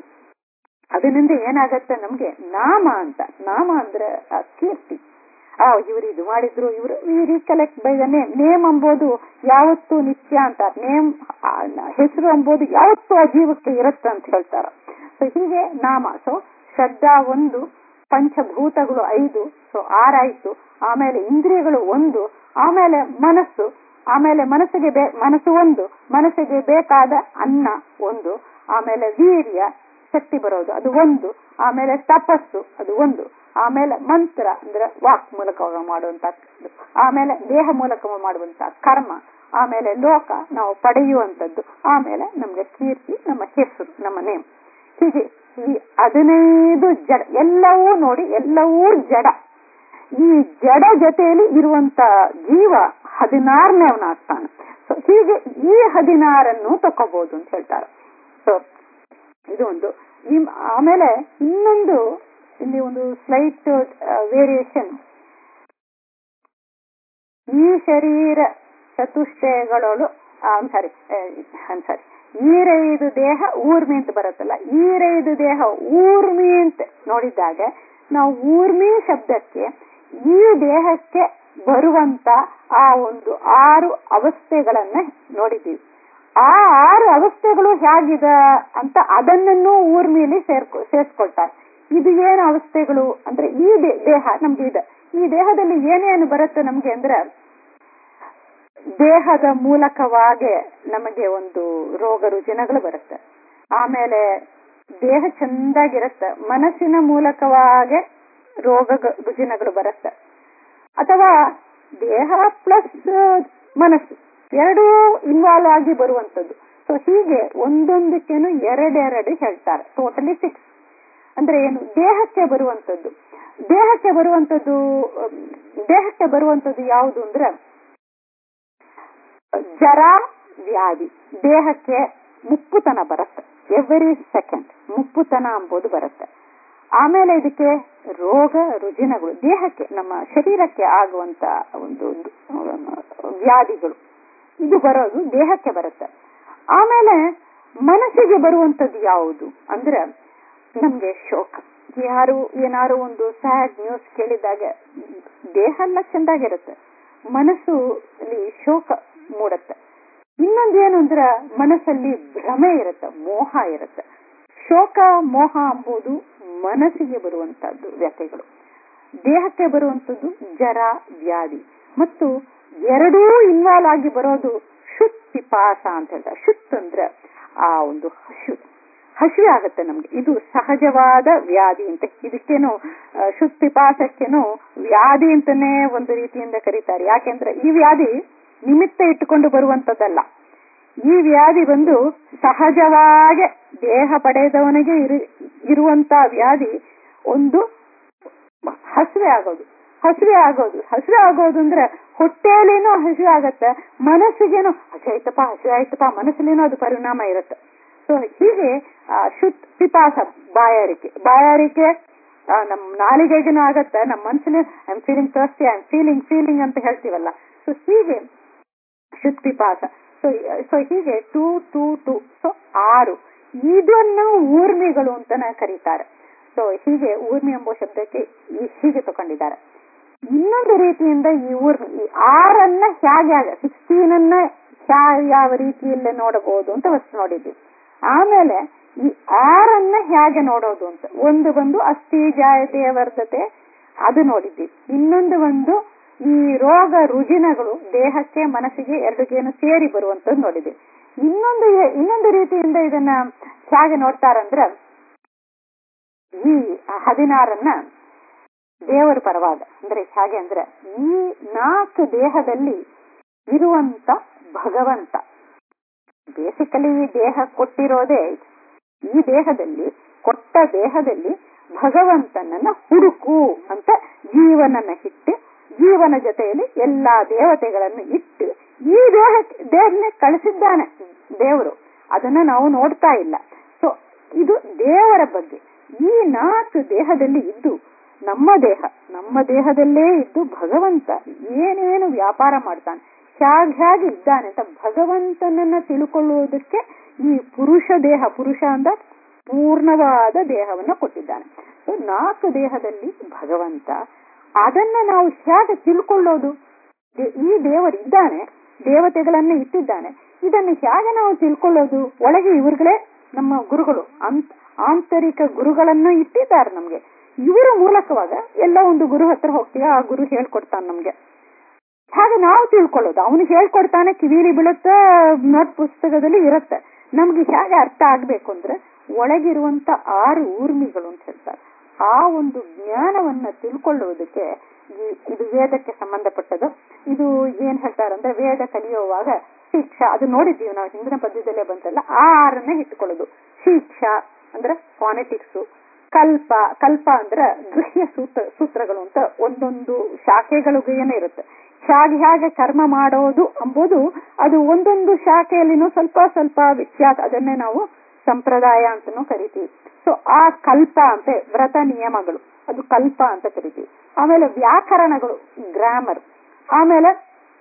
ಅದರಿಂದ ಏನಾಗತ್ತೆ ನಮ್ಗೆ ನಾಮ ಅಂತ ನಾಮ ಅಂದ್ರೆ ಆ ಕೀರ್ತಿ ಆ ಇವ್ರು ಇದು ಮಾಡಿದ್ರು ಇವರು ಈ recollect by the name name ಎಂಬುದು ಯಾವತ್ತೂ ನಿತ್ಯ ಅಂತ ನೇಮ್ ಹೆಸರು ಎಂಬುದು ಯಾವತ್ತೂ ಆ ಜೀವಕ್ಕೆ ಇರುತ್ತೆ ಅಂತ ಹೇಳ್ತಾರ ಸೊ ಹೀಗೆ ನಾಮ ಸೊ ಶ್ರದ್ಧಾ ಒಂದು ಪಂಚಭೂತಗಳು ಐದು ಸೊ ಆರಾಯ್ತು ಆಮೇಲೆ ಇಂದ್ರಿಯಗಳು ಒಂದು ಆಮೇಲೆ ಮನಸ್ಸು ಆಮೇಲೆ ಮನಸ್ಸಿಗೆ ಬೇ ಮನಸ್ಸು ಒಂದು ಮನಸ್ಸಿಗೆ ಬೇಕಾದ ಅನ್ನ ಒಂದು ಆಮೇಲೆ ವೀರ್ಯ ಶಕ್ತಿ ಬರೋದು ಅದು ಒಂದು ಆಮೇಲೆ ತಪಸ್ಸು ಅದು ಒಂದು ಆಮೇಲೆ ಮಂತ್ರ ಅಂದ್ರೆ ವಾಕ್ ಮೂಲಕ ಮಾಡುವಂತ ಆಮೇಲೆ ದೇಹ ಮೂಲಕ ಮಾಡುವಂತ ಕರ್ಮ ಆಮೇಲೆ ಲೋಕ ನಾವು ಪಡೆಯುವಂತದ್ದು ಆಮೇಲೆ ನಮ್ಗೆ ಕೀರ್ತಿ ನಮ್ಮ ಹೆಸರು ನಮ್ಮ ನೇಮ್ ಹೀಗೆ ಈ ಹದಿನೈದು ಜಡ ಎಲ್ಲವೂ ನೋಡಿ ಎಲ್ಲವೂ ಜಡ ಈ ಜಡ ಜೊತೆಯಲ್ಲಿ ಇರುವಂತ ಜೀವ ಹದಿನಾರನೇ ಅವನಾಗ್ತಾನೆ ಸೊ ಹೀಗೆ ಈ ಹದಿನಾರನ್ನು ತಕೋಬಹುದು ಅಂತ ಹೇಳ್ತಾರೆ ಸೊ ಇದು ಒಂದು ಈ ಆಮೇಲೆ ಇನ್ನೊಂದು ಇಲ್ಲಿ ಒಂದು ಸ್ಲೈಟ್ ವೇರಿಯೇಷನ್ ಈ ಶರೀರ ಚತುಷ್ಟಯಗಳೊಳು ಸಾರಿ ಸಾರಿ ಈರೈದು ದೇಹ ಊರ್ಮಿ ಅಂತ ಬರುತ್ತಲ್ಲ ಈರೈದು ದೇಹ ಊರ್ಮಿ ಅಂತ ನೋಡಿದಾಗ ನಾವು ಊರ್ಮಿ ಶಬ್ದಕ್ಕೆ ಈ ದೇಹಕ್ಕೆ ಬರುವಂತ ಆ ಒಂದು ಆರು ಅವಸ್ಥೆಗಳನ್ನ ನೋಡಿದ್ದೀವಿ ಆ ಆರು ಅವಸ್ಥೆಗಳು ಹೇಗಿದೆ ಅಂತ ಅದನ್ನೂ ಊರ್ಮಿಲಿ ಸೇರ್ಕೊ ಸೇರ್ಸ್ಕೊಳ್ತಾರೆ ಇದು ಏನು ಅವಸ್ಥೆಗಳು ಅಂದ್ರೆ ಈ ದೇ- ದೇಹ ನಮ್ಗೆ ಇದೆ ಈ ದೇಹದಲ್ಲಿ ಏನೇನು ಬರುತ್ತೆ ನಮ್ಗೆ ಅಂದ್ರೆ ದೇಹದ ಮೂಲಕವಾಗಿ ನಮಗೆ ಒಂದು ರೋಗ ರುಜಿನಗಳು ಬರುತ್ತೆ ಆಮೇಲೆ ದೇಹ ಚಂದಾಗಿರುತ್ತೆ ಮನಸ್ಸಿನ ಮೂಲಕವಾಗಿ ರೋಗ ಗ- ರುಜಿನಗಳು ಬರುತ್ತೆ ಅಥವಾ ದೇಹ ಪ್ಲಸ್ ಮನಸ್ಸು ಎರಡೂ ಇನ್ವಾಲ್ವ್ ಆಗಿ ಬರುವಂತದ್ದು ಸೊ ಹೀಗೆ ಒಂದೊಂದಕ್ಕೇನು ಎರಡೆರಡು ಹೇಳ್ತಾರೆ ಟೋಟಲಿ ಸಿಕ್ಸ್ ಅಂದ್ರೆ ಏನು ದೇಹಕ್ಕೆ ಬರುವಂತದ್ದು ದೇಹಕ್ಕೆ ಬರುವಂತದ್ದು ಅಹ್, ದೇಹಕ್ಕೆ ಬರುವಂತದ್ದು ಯಾವುದು ಅಂದ್ರೆ ಜರ ವ್ಯಾಧಿ ದೇಹಕ್ಕೆ ಮುಪ್ಪುತನ ಬರುತ್ತೆ ಎವ್ರಿ ಸೆಕೆಂಡ್ ಮುಪ್ಪುತನ ಎಂಬುದು ಬರುತ್ತೆ ಆಮೇಲೆ ಇದಕ್ಕೆ ರೋಗ ರುಜಿನಗಳು ದೇಹಕ್ಕೆ ನಮ್ಮ ಶರೀರಕ್ಕೆ ಆಗುವಂತ ಒಂದು ವ್ಯಾಧಿಗಳು ಇದು ಬರೋದು ದೇಹಕ್ಕೆ ಬರುತ್ತೆ ಆಮೇಲೆ ಮನಸ್ಸಿಗೆ ಬರುವಂತದ್ದು ಯಾವುದು ಅಂದ್ರೆ ನಮ್ಗೆ ಶೋಕ ಯಾರು ಏನಾರು ಒಂದು ಸ್ಯಾಡ್ ನ್ಯೂಸ್ ಕೇಳಿದಾಗ ದೇಹ ಎಲ್ಲ ಚೆಂದಾಗಿರುತ್ತೆ ಮನಸ್ಸು ಅಲ್ಲಿ ಶೋಕ ಮೂಡತ್ತೆ ಇನ್ನೊಂದೇನು ಅಂದ್ರೆ ಮನಸ್ಸಲ್ಲಿ ಭ್ರಮೆ ಇರುತ್ತೆ ಮೋಹ ಇರುತ್ತೆ ಶೋಕ ಮೋಹ ಎಂಬುದು ಮನಸ್ಸಿಗೆ ಬರುವಂತದ್ದು ವ್ಯಥೆಗಳು ದೇಹಕ್ಕೆ ಬರುವಂತದ್ದು ಜರ ವ್ಯಾಧಿ ಮತ್ತು ಎರಡೂ ಇನ್ವಾಲ್ವ್ ಆಗಿ ಬರೋದು ಶುತ್ ಪಿಪಾಸ ಅಂತ ಹೇಳ್ತಾರೆ ಶುತ್ ಅಂದ್ರೆ ಆ ಒಂದು ಹಸು ಹಸಿವೆ ಆಗುತ್ತೆ ನಮ್ಗೆ ಇದು ಸಹಜವಾದ ವ್ಯಾಧಿ ಅಂತ ಇದಕ್ಕೇನು ಆ, ಶುತ್ ಪಿಪಾಸಕ್ಕೇನು ವ್ಯಾಧಿ ಅಂತಾನೆ ಒಂದು ರೀತಿಯಿಂದ ಕರೀತಾರೆ ಯಾಕೆಂದ್ರೆ ಈ ವ್ಯಾಧಿ ನಿಮಿತ್ತ ಇಟ್ಟುಕೊಂಡು ಬರುವಂತದ್ದಲ್ಲ ಈ ವ್ಯಾಧಿ ಬಂದು ಸಹಜವಾಗಿ ದೇಹ ಪಡೆದವನಿಗೆ ಇರು ಇರುವಂತ ವ್ಯಾಧಿ ಒಂದು ಹಸಿವೆ ಆಗೋದು ಹಸಿವೆ ಆಗೋದು ಹಸಿವೆ ಆಗೋದು ಅಂದ್ರೆ ಹೊಟ್ಟೆಯಲ್ಲೇನೋ ಹಸಿವೆ ಆಗತ್ತೆ ಮನಸ್ಸಿಗೇನೋ ಹಸಿ ಆಯ್ತಪ್ಪ ಹಸಿ ಆಯ್ತಪ್ಪ ಮನಸ್ಸಲ್ಲೇನೋ ಅದು ಪರಿಣಾಮ ಇರುತ್ತೆ ಸೊ ಹೀಗೆ ಆ, ಶುತ್ ಪಿಪಾಸ ಬಾಯಾರಿಕೆ ಬಾಯಾರಿಕೆ ಆ, ನಮ್ ನಾಲಿಗೆಗೇನು ಆಗತ್ತೆ ನಮ್ಮ ಮನ್ಸಿನ I am feeling thirsty I am feeling feeling ಅಂತ ಹೇಳ್ತೀವಲ್ಲ ಸೊ ಹೀಗೆ ಶುದ್ಧಿಪಾತ ಸೊ ಸೊ ಹೀಗೆ ಟೂ ಟೂ ಟೂ ಸೊ ಆರು ಇದನ್ನು ಊರ್ಮಿಗಳು ಅಂತ ಕರೀತಾರೆ ಸೊ ಹೀಗೆ ಊರ್ಮಿ ಎಂಬ ಶಬ್ದಕ್ಕೆ ಈ- ಹೀಗೆ ತಗೊಂಡಿದ್ದಾರೆ ಇನ್ನೊಂದು ರೀತಿಯಿಂದ ಈ ಊರ್ಮಿ ಈ ಆರನ್ನ ಹೇಗೆ ಸಿಕ್ಸ್ಟೀನ್ ಅನ್ನ ಯಾ- ಯಾವ ರೀತಿಯಲ್ಲಿ ನೋಡಬಹುದು ಅಂತ ಫಸ್ಟ್ ನೋಡಿದ್ವಿ ಆಮೇಲೆ ಈ ಆರನ್ನ ಹೇಗೆ ನೋಡೋದು ಅಂತ ಒಂದು ಬಂದು ಅಸ್ಥಿ ಜಾಯತೆಯ ವರ್ಧತೆ ಅದು ನೋಡಿದ್ವಿ ಇನ್ನೊಂದು ಒಂದು ಈ ರೋಗ ರುಜಿನಗಳು ದೇಹಕ್ಕೆ ಮನಸ್ಸಿಗೆ ಎರಡಿಗೇನು ಸೇರಿ ಬರುವಂತದ್ದು ನೋಡಿದ್ವಿ ಇನ್ನೊಂದು ಎ- ಇನ್ನೊಂದು ರೀತಿಯಿಂದ ಇದನ್ನ ಹೇಗೆ ನೋಡ್ತಾರಂದ್ರ ಈ ಹದಿನಾರನ್ನ ದೇವರ ಪರವಾದ ಅಂದ್ರೆ ಹೇಗೆ ಅಂದ್ರೆ ಈ ನಾಲ್ಕು ದೇಹದಲ್ಲಿ ಇರುವಂತ ಭಗವಂತ ಬೇಸಿಕಲಿ ಈ ದೇಹ ಕೊಟ್ಟಿರೋದೇ ಈ ದೇಹದಲ್ಲಿ ಕೊಟ್ಟ ದೇಹದಲ್ಲಿ ಭಗವಂತನನ್ನ ಹುಡುಕು ಅಂತ ಜೀವನನ್ನ ಇಟ್ಟು ಜೀವನ ಜೊತೆಯಲ್ಲಿ ಎಲ್ಲಾ ದೇವತೆಗಳನ್ನು ಇಟ್ಟು ಈ ದೇಹ ದೇಹನೇ ಕಳಿಸಿದ್ದಾನೆ ದೇವರು ಅದನ್ನ ನಾವು ನೋಡ್ತಾ ಇಲ್ಲ ಸೊ ಇದು ದೇವರ ಬಗ್ಗೆ ಈ ನಾಲ್ಕು ದೇಹದಲ್ಲಿ ಇದ್ದು ನಮ್ಮ ದೇಹ ನಮ್ಮ ದೇಹದಲ್ಲೇ ಇದ್ದು ಭಗವಂತ ಏನೇನು ವ್ಯಾಪಾರ ಮಾಡ್ತಾನೆ ಹೇಗೆ ಹೇಗೆ ಇದ್ದಾನೆ ಅಂತ ಭಗವಂತನನ್ನ ತಿಳ್ಕೊಳ್ಳುವುದಕ್ಕೆ ಈ ಪುರುಷ ದೇಹ ಪುರುಷ ಅಂತ ಪೂರ್ಣವಾದ ದೇಹವನ್ನ ಕೊಟ್ಟಿದ್ದಾನೆ ಸೊ ನಾಲ್ಕು ದೇಹದಲ್ಲಿ ಭಗವಂತ ಅದನ್ನ ನಾವು ಹೇಗೆ ತಿಳ್ಕೊಳ್ಳೋದು ದೇ- ಈ ದೇವರಿದ್ದಾನೆ ದೇವತೆಗಳನ್ನ ಇಟ್ಟಿದ್ದಾನೆ ಇದನ್ನು ಹೇಗೆ ನಾವು ತಿಳ್ಕೊಳ್ಳೋದು ಒಳಗೆ ಇವ್ರುಗಳೇ ನಮ್ಮ ಗುರುಗಳು ಅಂತ ಆಂತರಿಕ ಗುರುಗಳನ್ನ ಇಟ್ಟಿದ್ದಾರೆ ನಮ್ಗೆ ಇವರ ಮೂಲಕವಾಗ ಎಲ್ಲ ಒಂದು ಗುರು ಹತ್ರ ಹೋಗ್ತೀವಿ ಆ ಗುರು ಹೇಳ್ಕೊಡ್ತಾನೆ ನಮ್ಗೆ ಹಾಗೆ ನಾವು ತಿಳ್ಕೊಳ್ಳೋದು ಅವನು ಹೇಳ್ಕೊಡ್ತಾನೆ ಕಿವಿಲಿ ಬೀಳುತ್ತೆ ನೋಟ್ ಪುಸ್ತಕದಲ್ಲಿ ಇರುತ್ತೆ ನಮ್ಗೆ ಹೇಗೆ ಅರ್ಥ ಆಗ್ಬೇಕು ಅಂದ್ರೆ ಒಳಗಿರುವಂತ ಆರು ಊರ್ಮಿಗಳು ಅಂತ ಹೇಳ್ತಾರೆ ಆ ಒಂದು ಜ್ಞಾನವನ್ನ ತಿಳ್ಕೊಳ್ಳುವುದಕ್ಕೆ ಈ- ಇದು ವೇದಕ್ಕೆ ಸಂಬಂಧಪಟ್ಟದ್ದು ಇದು ಏನ್ ಹೇಳ್ತಾರೆ ಅಂದ್ರೆ ವೇದ ಕಲಿಯುವಾಗ ಶಿಕ್ಷಾ ಅದು ನೋಡಿದ್ದೀವಿ ನಾವು ಹಿಂದಿನ ಪದ್ಯದಲ್ಲೇ ಬಂತಲ್ಲ ಆ ಆರನ್ನ ಇಟ್ಕೊಳ್ಳೋದು ಶಿಕ್ಷಾ ಅಂದ್ರೆ ಫಾನೆಟಿಕ್ಸ್ ಕಲ್ಪ ಕಲ್ಪ ಅಂದ್ರೆ ಗೃಹ್ಯ ಸೂತ್ರ ಸೂತ್ರಗಳು ಅಂತ ಒಂದೊಂದು ಶಾಖೆಗಳಿಗೂ ಏನೇ ಇರುತ್ತೆ ಹೇಗೆ ಹೇಗೆ ಕರ್ಮ ಮಾಡೋದು ಎಂಬುದು ಅದು ಒಂದೊಂದು ಶಾಖೆಯಲ್ಲಿನೂ ಸ್ವಲ್ಪ ಸ್ವಲ್ಪ ವ್ಯತ್ಯಾಸ ಅದನ್ನೇ ನಾವು ಸಂಪ್ರದಾಯ ಅಂತಾನೂ ಕರಿತೀವಿ ಸೊ ಆ ಕಲ್ಪ ಅಂತ ವ್ರತ ನಿಯಮಗಳು ಅದು ಕಲ್ಪ ಅಂತ ಕರಿತೀವಿ ಆಮೇಲೆ ವ್ಯಾಕರಣಗಳು ಗ್ರಾಮರ್ ಆಮೇಲೆ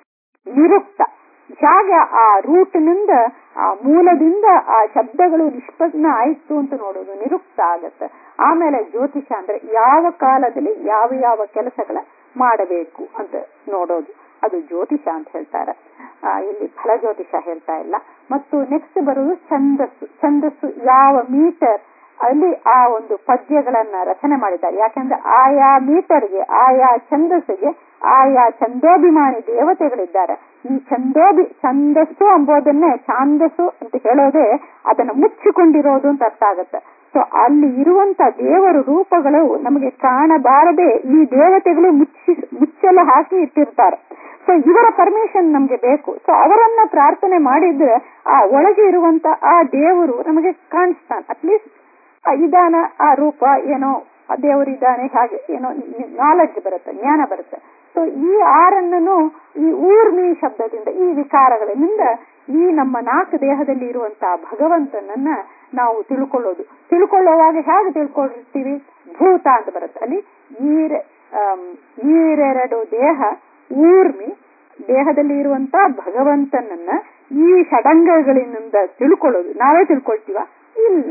ನಿರುಕ್ತ ಹೇಗೆ ಆ ರೂಟ್ನಿಂದ ಆ ಮೂಲದಿಂದ ಆ ಶಬ್ದಗಳು ನಿಷ್ಪನ್ನ ಆಯ್ತು ಅಂತ ನೋಡೋದು ನಿರುಕ್ತ ಆಗತ್ತೆ ಆಮೇಲೆ ಜ್ಯೋತಿಷ ಅಂದ್ರೆ ಯಾವ ಕಾಲದಲ್ಲಿ ಯಾವ ಯಾವ ಕೆಲಸಗಳ ಮಾಡಬೇಕು ಅಂತ ನೋಡೋದು ಅದು ಜ್ಯೋತಿಷ ಅಂತ ಹೇಳ್ತಾರೆ ಆ, ಇಲ್ಲಿ ಫಲ ಜ್ಯೋತಿಷ ಹೇಳ್ತಾ ಇಲ್ಲ ಮತ್ತು ನೆಕ್ಸ್ಟ್ ಬರುವುದು ಛಂದಸ್ಸು ಛಂದಸ್ಸು ಯಾವ ಮೀಟರ್ ಅಲ್ಲಿ ಆ ಒಂದು ಪದ್ಯಗಳನ್ನ ರಚನೆ ಮಾಡಿದ್ದಾರೆ ಯಾಕಂದ್ರೆ ಆಯಾ ಮೀಟರ್ಗೆ ಆಯಾ ಛಂದಸ್ಸಿಗೆ ಆಯಾ ಛಂದೋಭಿಮಾನಿ ದೇವತೆಗಳಿದ್ದಾರೆ ಈ ಛಂದೋಭಿ ಛಂದಸ್ಸು ಎಂಬುದನ್ನೇ ಛಾಂದಸ್ಸು ಅಂತ ಹೇಳೋದೇ ಅದನ್ನ ಮುಚ್ಚಿಕೊಂಡಿರೋದು ಅಂತ ಅರ್ಥ ಆಗತ್ತೆ ಸೊ ಅಲ್ಲಿ ಇರುವಂತ ದೇವರ ರೂಪಗಳು ನಮಗೆ ಕಾಣಬಾರದೆ ಈ ದೇವತೆಗಳು ಮುಚ್ಚಿ ಮುಚ್ಚಲು ಹಾಕಿ ಇಟ್ಟಿರ್ತಾರೆ ಸೊ ಇವರ ಪರ್ಮಿಷನ್ ನಮ್ಗೆ ಬೇಕು ಸೊ ಅವರನ್ನ ಪ್ರಾರ್ಥನೆ ಮಾಡಿದ್ರೆ ಆ ಒಳಗೆ ಇರುವಂತ ಆ ದೇವರು ನಮಗೆ ಕಾಣಿಸ್ತಾನೆ ಅಟ್ಲೀಸ್ಟ್ ಇದಾನ ಆ ರೂಪ ಏನೋ ಆ ದೇವರಿದ್ದಾನೆ ಹಾಗೆ ಏನೋ ನಾಲೆಡ್ಜ್ ಬರುತ್ತೆ ಜ್ಞಾನ ಬರುತ್ತೆ ಸೊ ಈ ಆರನ್ನನು ಈ ಊರ್ಮಿ ಶಬ್ದದಿಂದ ಈ ವಿಕಾರಗಳಿಂದ ಈ ನಮ್ಮ ನಾಲ್ಕು ದೇಹದಲ್ಲಿ ಇರುವಂತಹ ಭಗವಂತನನ್ನ ನಾವು ತಿಳ್ಕೊಳ್ಳೋದು ತಿಳ್ಕೊಳ್ಳುವಾಗ ಹೇಗೆ ತಿಳ್ಕೊಳ್ತೀವಿ ಭೂತ ಅಂತ ಬರುತ್ತೆ ಅಲ್ಲಿ ಈರ ಆಮ್, ಈರೆರಡು ದೇಹ ಊರ್ಮಿ ದೇಹದಲ್ಲಿ ಇರುವಂತ ಭಗವಂತನನ್ನ ಈ ಷಡಂಗಗಳಿಂದ ತಿಳ್ಕೊಳ್ಳೋದು ನಾವೇ ತಿಳ್ಕೊಳ್ತೀವ ಇಲ್ಲ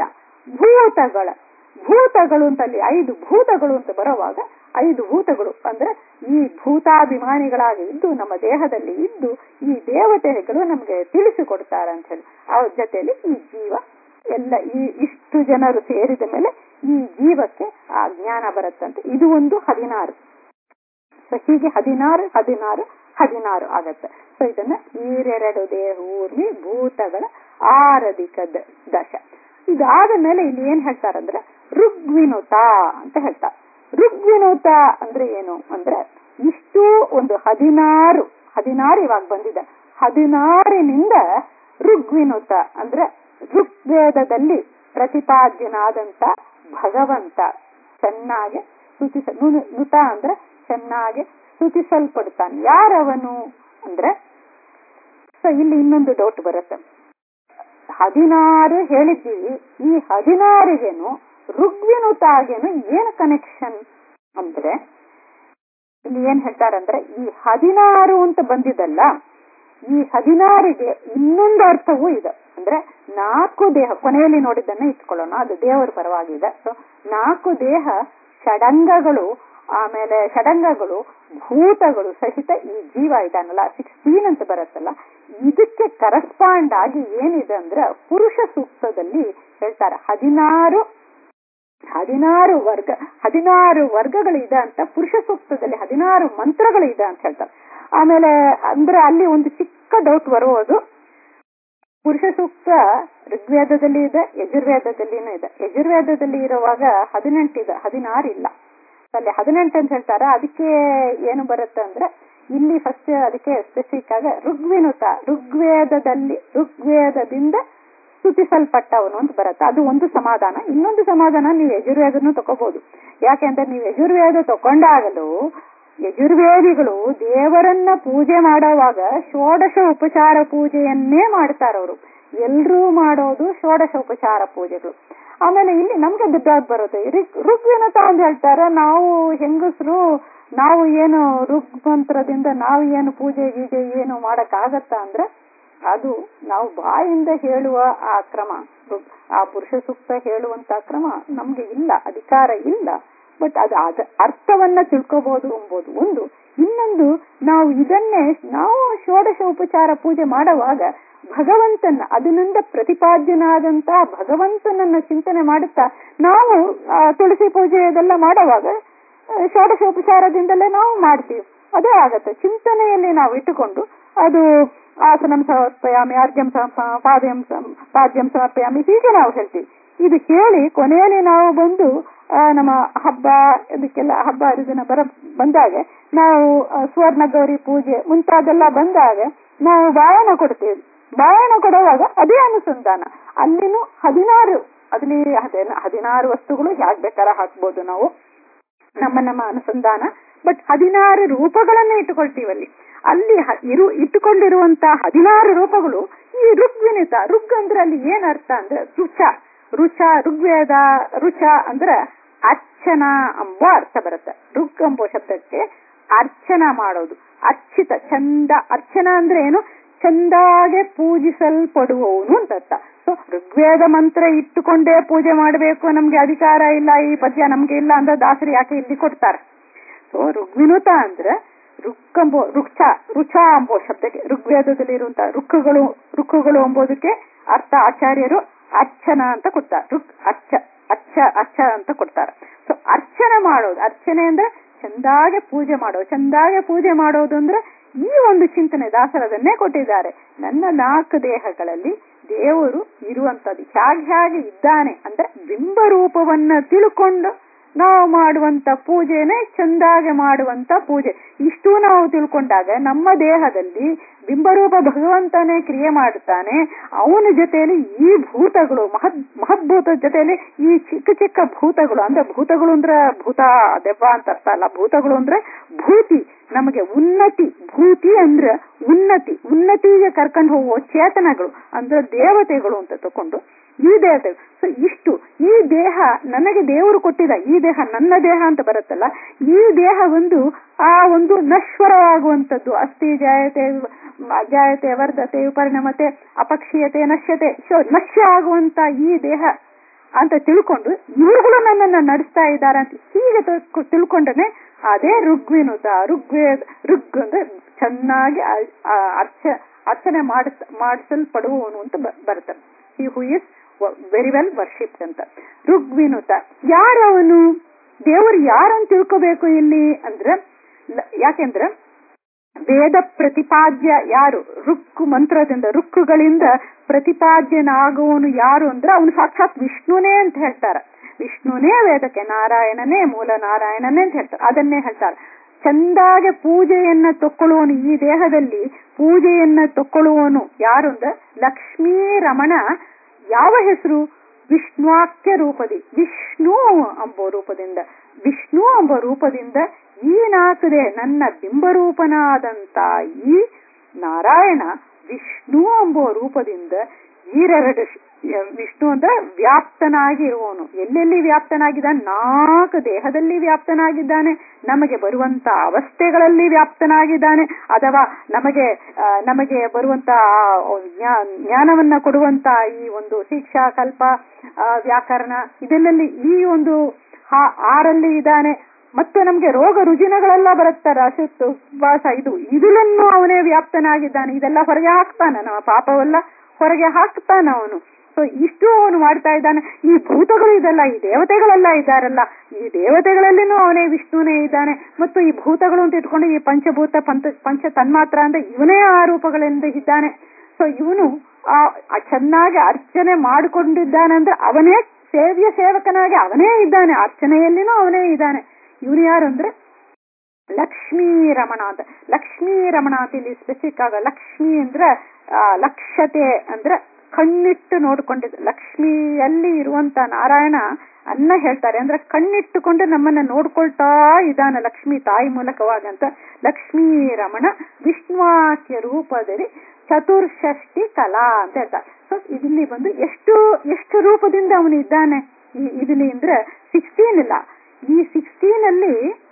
ಭೂತಗಳ ಭೂತಗಳು ಅಂತ ಅಲ್ಲಿ ಐದು ಭೂತಗಳು ಅಂತ ಬರುವಾಗ ಐದು ಭೂತಗಳು ಅಂದ್ರೆ ಈ ಭೂತಾಭಿಮಾನಿಗಳಾಗಿ ಇದ್ದು ನಮ್ಮ ದೇಹದಲ್ಲಿ ಇದ್ದು ಈ ದೇವತೆಗಳು ನಮಗೆ ತಿಳಿಸಿಕೊಡ್ತಾರೆ ಅಂತ ಹೇಳಿ ಅವ್ರ ಜೊತೆಯಲ್ಲಿ ಈ ಜೀವ ಎಲ್ಲ ಈ ಇಷ್ಟು ಜನರು ಸೇರಿದ ಮೇಲೆ ಈ ಜೀವಕ್ಕೆ ಆ ಜ್ಞಾನ ಬರುತ್ತಂತೆ ಇದು ಒಂದು ಹದಿನಾರು ಸೊ ಹೀಗೆ ಹದಿನಾರು ಹದಿನಾರು ಹದಿನಾರು ಆಗತ್ತೆ ಸೊ ಇದನ್ನ ಈರೆರಡು ದೇಹ ಊರ್ಮಿ ಭೂತಗಳ ಆರಧಿಕ ದ- ದಶ ಇದಾದ ಮೇಲೆ ಇಲ್ಲಿ ಏನ್ ಹೇಳ್ತಾರಂದ್ರೆ ಋಗ್ವಿನುತ ಅಂತ ಹೇಳ್ತಾರೆ ಋಗ್ವಿನುತ ಅಂದ್ರೆ ಏನು ಅಂದ್ರೆ ಇಷ್ಟು ಒಂದು ಹದಿನಾರು ಹದಿನಾರು ಇವಾಗ ಬಂದಿದೆ ಹದಿನಾರಿನಿಂದ ಋಗ್ವಿನುತ ಅಂದ್ರೆ ಋಗ್ವೇದದಲ್ಲಿ ಪ್ರತಿಪಾದ್ಯನಾದಂತ ಭಗವಂತ ಚೆನ್ನಾಗಿ ಸ್ತುತಿಸ ನು- ನುತ ಅಂದ್ರೆ ಚೆನ್ನಾಗಿ ಸ್ತುತಿಸಲ್ಪಡ್ತಾನೆ ಯಾರವನು ಅಂದ್ರೆ ಸೊ ಇಲ್ಲಿ ಇನ್ನೊಂದು ಡೌಟ್ ಬರುತ್ತೆ ಹದಿನಾರು ಹೇಳಿದ್ದೀವಿ ಈ ಹದಿನಾರಿಗೇನು ಋಗ್ವಿನುತಾಗೇನು ಏನು ಕನೆಕ್ಷನ್ ಅಂದ್ರೆ ಇಲ್ಲಿ ಏನ್ ಹೇಳ್ತಾರಂದ್ರೆ ಈ ಹದಿನಾರು ಅಂತ ಬಂದಿದ್ದಲ್ಲ ಈ ಹದಿನಾರಿಗೆ ಇನ್ನೊಂದು ಅರ್ಥವೂ ಇದೆ ಅಂದ್ರೆ ನಾಲ್ಕು ದೇಹ ಕೊನೆಯಲ್ಲಿ ನೋಡಿದ್ದನ್ನ ಇಟ್ಕೊಳ್ಳೋಣ ಅದು ದೇವರ ಪರವಾಗಿದೆ ಸೊ ನಾಲ್ಕು ದೇಹ ಷಡಂಗಗಳು ಆಮೇಲೆ ಷಡಂಗಗಳು ಭೂತಗಳು ಸಹಿತ ಈ ಜೀವ ಇದಾನಲ್ಲ ಸಿಕ್ಸ್ಟೀನ್ ಅಂತ ಬರುತ್ತಲ್ಲ ಇದಕ್ಕೆ ಕರೆಸ್ಪಾಂಡ್ ಆಗಿ ಏನಿದೆ ಅಂದ್ರೆ ಪುರುಷ ಸೂಕ್ತದಲ್ಲಿ ಹೇಳ್ತಾರೆ ಹದಿನಾರು ಹದಿನಾರು ವರ್ಗ ಹದಿನಾರು ವರ್ಗಗಳಿದೆ ಅಂತ ಪುರುಷ ಸೂಕ್ತದಲ್ಲಿ ಹದಿನಾರು ಮಂತ್ರಗಳಿದೆ ಅಂತ ಹೇಳ್ತಾರೆ ಆಮೇಲೆ ಅಂದ್ರೆ ಅಲ್ಲಿ ಒಂದು ಚಿಕ್ಕ ಡೌಟ್ ಬರುವುದು ಪುರುಷ ಸೂಕ್ತ ಋಗ್ವೇದದಲ್ಲಿ ಇದೆ ಯಜುರ್ವೇದದಲ್ಲಿನೂ ಇದೆ ಯಜುರ್ವೇದದಲ್ಲಿ ಇರುವಾಗ ಹದಿನೆಂಟಿದೆ ಹದಿನಾರು ಇಲ್ಲ ಅಲ್ಲಿ ಹದಿನೆಂಟು ಅಂತ ಹೇಳ್ತಾರೆ ಅದಕ್ಕೆ ಏನು ಬರುತ್ತೆ ಅಂದ್ರೆ ಇಲ್ಲಿ ಫಸ್ಟ್ ಅದಕ್ಕೆ ಸ್ಪೆಸಿಫಿಕ್ ಆಗಿ ಋಗ್ವಿನುತ ಋಗ್ವೇದದಲ್ಲಿ ಋಗ್ವೇದದಿಂದ ಸ್ತುತಿಸಲ್ಪಟ್ಟವನು ಅಂತ ಬರುತ್ತೆ ಅದು ಒಂದು ಸಮಾಧಾನ ಇನ್ನೊಂದು ಸಮಾಧಾನ ನೀವು ಯಜುರ್ವೇದನು ತಗೋಬಹುದು ಯಾಕೆಂದ್ರೆ ನೀವು ಯಜುರ್ವೇದ ತಗೊಂಡಾಗಲೂ ಯಜುರ್ವೇದಿಗಳು ದೇವರನ್ನ ಪೂಜೆ ಮಾಡುವಾಗ ಷೋಡಶ ಉಪಚಾರ ಪೂಜೆಯನ್ನೇ ಮಾಡ್ತಾರವರು ಎಲ್ರೂ ಮಾಡೋದು ಷೋಡಶ ಉಪಚಾರ ಪೂಜೆಗಳು ಆಮೇಲೆ ಇಲ್ಲಿ ನಮ್ಗೆ ದುಡ್ಡಾಗ್ ಬರುತ್ತೆ ಋಗ್ವಿನತ ಅಂತ ಹೇಳ್ತಾರೆ ನಾವು ಹೆಂಗಸರು ನಾವು ಏನು ಋಗ್ ಮಂತ್ರದಿಂದ ನಾವು ಏನು ಪೂಜೆ ಗೀಜೆ ಏನು ಮಾಡಕ್ ಆಗತ್ತಾ ಅಂದ್ರೆ ಅದು ನಾವು ಬಾಯಿಂದ ಹೇಳುವ ಆ ಕ್ರಮ ಆ ಪುರುಷ ಸೂಕ್ತ ಹೇಳುವಂತ ಕ್ರಮ ನಮ್ಗೆ ಇಲ್ಲ ಅಧಿಕಾರ ಇಲ್ಲ ಬಟ್ ಅದು ಅದ ಅರ್ಥವನ್ನ ತಿಳ್ಕೋಬಹುದು ಎಂಬುದು ಒಂದು ಇನ್ನೊಂದು ನಾವು ಇದನ್ನೇ ನಾವು ಷೋಡಶ ಉಪಚಾರ ಪೂಜೆ ಮಾಡುವಾಗ ಭಗವಂತನ ಅದರಿಂದ ಪ್ರತಿಪಾದ್ಯನಾದಂತ ಭಗವಂತನನ್ನ ಚಿಂತನೆ ಮಾಡುತ್ತಾ ನಾವು ತುಳಸಿ ಪೂಜೆ ಇದೆಲ್ಲ ಮಾಡುವಾಗ ಷೋಡಶ ಉಪಚಾರದಿಂದಲೇ ನಾವು ಮಾಡ್ತೀವಿ ಅದೇ ಆಗತ್ತೆ ಚಿಂತನೆಯಲ್ಲಿ ನಾವು ಇಟ್ಟುಕೊಂಡು ಅದು ಆಸನಂ ಸಮರ್ಪಯಾಮಿ ಅರ್ಘ್ಯಂ ಪಾದ್ಯಂ ಪಾದ್ಯಂ ಸಮರ್ಪಯಾಮಿ ಹೀಗೆ ನಾವು ಹೇಳ್ತೀವಿ ಇದು ಕೇಳಿ ಕೊನೆಯಲ್ಲಿ ನಾವು ಬಂದು ನಮ್ಮ ಹಬ್ಬ ಇದಕ್ಕೆಲ್ಲ ಹಬ್ಬ ಹರಿದಿನ ಬರ ಬಂದಾಗ ನಾವು ಸುವರ್ಣ ಗೌರಿ ಪೂಜೆ ಮುಂತಾದೆಲ್ಲ ಬಂದಾಗ ನಾವು ಬಾಯನ ಕೊಡ್ತೀವಿ ಬಾಯನ ಕೊಡುವಾಗ ಅದೇ ಅನುಸಂಧಾನ ಅಲ್ಲಿನೂ ಹದಿನಾರು ಅದ್ರಲ್ಲಿ ಹದಿನಾರು ವಸ್ತುಗಳು ಯಾಕೆ ಬೇಕಾರ ಹಾಕ್ಬೋದು ನಾವು ನಮ್ಮ ನಮ್ಮ ಅನುಸಂಧಾನ ಬಟ್ ಹದಿನಾರು ರೂಪಗಳನ್ನ ಇಟ್ಟುಕೊಳ್ತೀವಲ್ಲಿ ಅಲ್ಲಿ ಇರು ಇಟ್ಟುಕೊಂಡಿರುವಂತ ಹದಿನಾರು ರೂಪಗಳು ಈ ಋಗ್ವಿನಿತ ಋಗ್ ಅಂದ್ರೆ ಅಲ್ಲಿ ಏನ್ ಅರ್ಥ ಅಂದ್ರೆ ರುಚ ರುಚ ಋಗ್ವೇದ ರುಚ ಅಂದ್ರೆ ಅರ್ಚನ ಎಂಬ ಅರ್ಥ ಬರುತ್ತೆ ಋಗ್ ಎಂಬ ಶಬ್ದಕ್ಕೆ ಅರ್ಚನ ಮಾಡೋದು ಅರ್ಚಿತ ಚಂದ ಅರ್ಚನ ಅಂದ್ರೆ ಏನು ಚಂದಾಗೆ ಪೂಜಿಸಲ್ಪಡುವವನು ಅಂತ ಅರ್ಥ ಸೊ ಋಗ್ವೇದ ಮಂತ್ರ ಇಟ್ಟುಕೊಂಡೇ ಪೂಜೆ ಮಾಡಬೇಕು ನಮ್ಗೆ ಅಧಿಕಾರ ಇಲ್ಲ ಈ ಪದ್ಯ ನಮ್ಗೆ ಇಲ್ಲ ಅಂದ್ರೆ ದಾಸರಿ ಯಾಕೆ ಇಲ್ಲಿ ಕೊಡ್ತಾರೆ ಸೊ ಋಗ್ವಿನುತ ಅಂದ್ರೆ ರುಕ್ಕಂಬೋ ರುಕ್ಷ ರುಚ ಎಂಬೋ ಶಬ್ದಕ್ಕೆ ಋಗ್ವೇದದಲ್ಲಿ ಇರುವಂತಹ ರುಕ್ಕುಗಳು ರುಕ್ಕುಗಳು ಎಂಬುದಕ್ಕೆ ಅರ್ಥ ಆಚಾರ್ಯರು ಅರ್ಚನ ಅಂತ ಕೊಡ್ತಾರೆ ರುಕ್ ಅರ್ಚ ಅರ್ಚ ಅರ್ಚ ಅಂತ ಕೊಡ್ತಾರೆ ಸೊ ಅರ್ಚನೆ ಮಾಡೋದು ಅರ್ಚನೆ ಅಂದ್ರೆ ಚಂದಾಗೆ ಪೂಜೆ ಮಾಡೋದು ಚಂದಾಗೆ ಪೂಜೆ ಮಾಡೋದು ಅಂದ್ರೆ ಈ ಒಂದು ಚಿಂತನೆ ದಾಸರದನ್ನೇ ಕೊಟ್ಟಿದ್ದಾರೆ ನನ್ನ ನಾಲ್ಕು ದೇಹಗಳಲ್ಲಿ ದೇವರು ಇರುವಂತದ್ದು ಹೇಗೆ ಹೇಗೆ ಇದ್ದಾನೆ ಅಂದ್ರೆ ಬಿಂಬ ರೂಪವನ್ನ ತಿಳ್ಕೊಂಡು ನಾವು ಮಾಡುವಂತ ಪೂಜೆನೆ ಚಂದಾಗೆ ಮಾಡುವಂತ ಪೂಜೆ ಇಷ್ಟು ನಾವು ತಿಳ್ಕೊಂಡಾಗ ನಮ್ಮ ದೇಹದಲ್ಲಿ ಬಿಂಬರೂಪ ಭಗವಂತನೇ ಕ್ರಿಯೆ ಮಾಡುತ್ತಾನೆ ಅವನ ಜೊತೆಯಲ್ಲಿ ಈ ಭೂತಗಳು ಮಹದ್ ಮಹದ್ಭೂತ ಜೊತೆಯಲ್ಲಿ ಈ ಚಿಕ್ಕ ಚಿಕ್ಕ ಭೂತಗಳು ಅಂದ್ರೆ ಭೂತಗಳು ಅಂದ್ರೆ ಭೂತ ದೆವ್ವ ಅಂತ ಅರ್ಥ ಅಲ್ಲ ಭೂತಗಳು ಅಂದ್ರೆ ಭೂತಿ ನಮಗೆ ಉನ್ನತಿ ಭೂತಿ ಅಂದ್ರೆ ಉನ್ನತಿ ಉನ್ನತಿಗೆ ಕರ್ಕೊಂಡು ಹೋಗುವ ಚೇತನಗಳು ಅಂದ್ರೆ ದೇವತೆಗಳು ಅಂತ ತಕೊಂಡು ಈ ದೇವತೆ ಸೊ ಇಷ್ಟು ಈ ದೇಹ ನನಗೆ ದೇವರು ಕೊಟ್ಟಿದ ಈ ದೇಹ ನನ್ನ ದೇಹ ಅಂತ ಬರುತ್ತಲ್ಲ ಈ ದೇಹ ಒಂದು ಆ ಒಂದು ನಶ್ವರವಾಗುವಂಥದ್ದು ಅಸ್ಥಿ ಜಾಯತೆ ಜಾಯತೆ ವರ್ಧತೆ ಪರಿಣಮತೆ ಅಪಕ್ಷೀಯತೆ ನಶ್ಯತೆ ನಶ್ಯ ಆಗುವಂತ ಈ ದೇಹ ಅಂತ ತಿಳ್ಕೊಂಡು ಇವುಗಳು ನನ್ನನ್ನ ನಡೆಸ್ತಾ ಇದ್ದಾರೆ ಅಂತ ಹೀಗೆ ತಿಳ್ಕೊಂಡನೆ ಅದೇ ಋಗ್ವಿನುತ ಋಗ್ವೇದ ಋಗ್ ಅಂದ್ರೆ ಚೆನ್ನಾಗಿ ಅರ್ಚ ಅರ್ಚನೆ ಮಾಡಿಸ್ ಮಾಡಿಸಲ್ಪಡುವವನು ಅಂತ ಬರುತ್ತೆ ಈ who is very well worship ಅಂತ ಋಗ್ವಿನುತ ಯಾರವನು ದೇವರು ಯಾರನ್ನು ತಿಳ್ಕೋಬೇಕು ಇಲ್ಲಿ ಅಂದ್ರೆ ಯಾಕೆಂದ್ರೆ ವೇದ ಪ್ರತಿಪಾದ್ಯ ಯಾರು ರುಕ್ಕು ಮಂತ್ರದಿಂದ ರುಕ್ಕುಗಳಿಂದ ಪ್ರತಿಪಾದ್ಯನಾಗುವವನು ಯಾರು ಅಂದ್ರೆ ಅವನು ಸಾಕ್ಷಾತ್ ವಿಷ್ಣುನೇ ಅಂತ ಹೇಳ್ತಾರೆ ವಿಷ್ಣುನೇ ವೇದಕ್ಕೆ ನಾರಾಯಣನೇ ಮೂಲ ನಾರಾಯಣನೇ ಅಂತ ಹೇಳ್ತಾರೆ ಅದನ್ನೇ ಹೇಳ್ತಾರೆ ಚಂದಾಗೆ ಪೂಜೆಯನ್ನ ತಕ್ಕೊಳ್ಳುವನು ಈ ದೇಹದಲ್ಲಿ ಪೂಜೆಯನ್ನ ತಕ್ಕೊಳ್ಳುವವನು ಯಾರು ಅಂದ್ರೆ ಲಕ್ಷ್ಮೀ ರಮಣ ಯಾವ ಹೆಸರು ವಿಷ್ಣುವಾಕ್ಯ ರೂಪದಿ ವಿಷ್ಣು ಎಂಬ ರೂಪದಿಂದ ವಿಷ್ಣು ಎಂಬ ರೂಪದಿಂದ ಈ ನಾಲ್ಕದೇ ನನ್ನ ಬಿಂಬರೂಪನಾದಂತ ಈ ನಾರಾಯಣ ವಿಷ್ಣು ಎಂಬ ರೂಪದಿಂದ ಈರೆರಡು ಶ್- ವಿಷ್ಣು ಅಂದ್ರೆ ವ್ಯಾಪ್ತನಾಗಿ ಇರುವವನು ಎಲ್ಲೆಲ್ಲಿ ವ್ಯಾಪ್ತನಾಗಿದ್ದಾನೆ ನಾಲ್ಕು ದೇಹದಲ್ಲಿ ವ್ಯಾಪ್ತನಾಗಿದ್ದಾನೆ ನಮಗೆ ಬರುವಂತ ಅವಸ್ಥೆಗಳಲ್ಲಿ ವ್ಯಾಪ್ತನಾಗಿದ್ದಾನೆ ಅಥವಾ ನಮಗೆ ಆ, ನಮಗೆ ಬರುವಂತ ಆ, ಜ್ಞಾ- ಜ್ಞಾನವನ್ನ ಕೊಡುವಂತ ಈ ಒಂದು ಶಿಕ್ಷಾ ಕಲ್ಪ ಆ, ವ್ಯಾಕರಣ ಇದೆಲ್ಲಲ್ಲಿ ಈ ಒಂದು ಆ- ಆರಲ್ಲಿ ಇದ್ದಾನೆ ಮತ್ತೆ ನಮ್ಗೆ ರೋಗ ರುಜಿನಗಳೆಲ್ಲ ಬರುತ್ತಾರೆ ಅಶುದ್ಧ ಉಪವಾಸ ಇದು ಇದರಲ್ಲೂ ಅವನೇ ವ್ಯಾಪ್ತನಾಗಿದ್ದಾನೆ ಇದೆಲ್ಲ ಹೊರಗೆ ಹಾಕ್ತಾನ ನಮ್ಮ ಪಾಪವೆಲ್ಲ ಹೊರಗೆ ಹಾಕ್ತಾನ ಅವನು ಸೊ ಇಷ್ಟು ಅವನು ಮಾಡ್ತಾ ಇದ್ದಾನೆ ಈ ಭೂತಗಳು ಇದೆಲ್ಲ ಈ ದೇವತೆಗಳೆಲ್ಲ ಇದ್ದಾರಲ್ಲ ಈ ದೇವತೆಗಳಲ್ಲಿನೂ ಅವನೇ ವಿಷ್ಣುನೇ ಇದ್ದಾನೆ ಮತ್ತು ಈ ಭೂತಗಳು ಅಂತ ಇಟ್ಕೊಂಡು ಈ ಪಂಚಭೂತ ಪಂಚ ಪಂಚ ತನ್ಮಾತ್ರ ಅಂತ ಇವನೇ ಆ ರೂಪಗಳಿಂದ ಇದ್ದಾನೆ ಸೊ ಇವನು ಆ ಆ ಚೆನ್ನಾಗಿ ಅರ್ಚನೆ ಮಾಡಿಕೊಂಡಿದ್ದಾನಂದ್ರೆ ಅವನೇ ಸೇವ್ಯ ಸೇವಕನಾಗಿ ಅವನೇ ಇದ್ದಾನೆ ಅರ್ಚನೆಯಲ್ಲಿನೂ ಅವನೇ ಇದ್ದಾನೆ ಇವನು ಯಾರು ಅಂದ್ರೆ ಲಕ್ಷ್ಮೀ ರಮಣ ಅಂತ ಲಕ್ಷ್ಮೀ ರಮಣ ಅಂತ ಇಲ್ಲಿ ಸ್ಪೆಸಿಫಿಕ್ ಆಗ ಲಕ್ಷ್ಮಿ ಅಂದ್ರೆ ಆ, ಲಕ್ಷತೆ ಅಂದ್ರೆ ಕಣ್ಣಿಟ್ಟು ನೋಡ್ಕೊಂಡಿದ್ದು ಲಕ್ಷ್ಮಿಯಲ್ಲಿ ಇರುವಂತ ನಾರಾಯಣ ಅನ್ನ ಹೇಳ್ತಾರೆ ಅಂದ್ರೆ ಕಣ್ಣಿಟ್ಟುಕೊಂಡು ನಮ್ಮನ್ನ ನೋಡ್ಕೊಳ್ತಾ ಇದ್ದಾನೆ ಲಕ್ಷ್ಮಿ ತಾಯಿ ಮೂಲಕವಾಗಿ ಅಂತ ಲಕ್ಷ್ಮೀ ರಮಣ ವಿಷ್ಣುವಾಕ್ಯ ರೂಪದಲ್ಲಿ ಚತುರ್ಷಷ್ಟಿ ಕಲಾ ಅಂತ ಹೇಳ್ತಾರೆ ಸೊ ಇಲ್ಲಿ ಬಂದು ಎಷ್ಟು ಎಷ್ಟು ರೂಪದಿಂದ ಅವನು ಇದ್ದಾನೆ ಈ- ಇಲ್ಲಿ ಅಂದ್ರೆ ಸಿಕ್ಸ್ಟೀನ್ ಇಲ್ಲ ಈ ಸಿಕ್ಸ್ಟೀನ್ ಅಲ್ಲಿ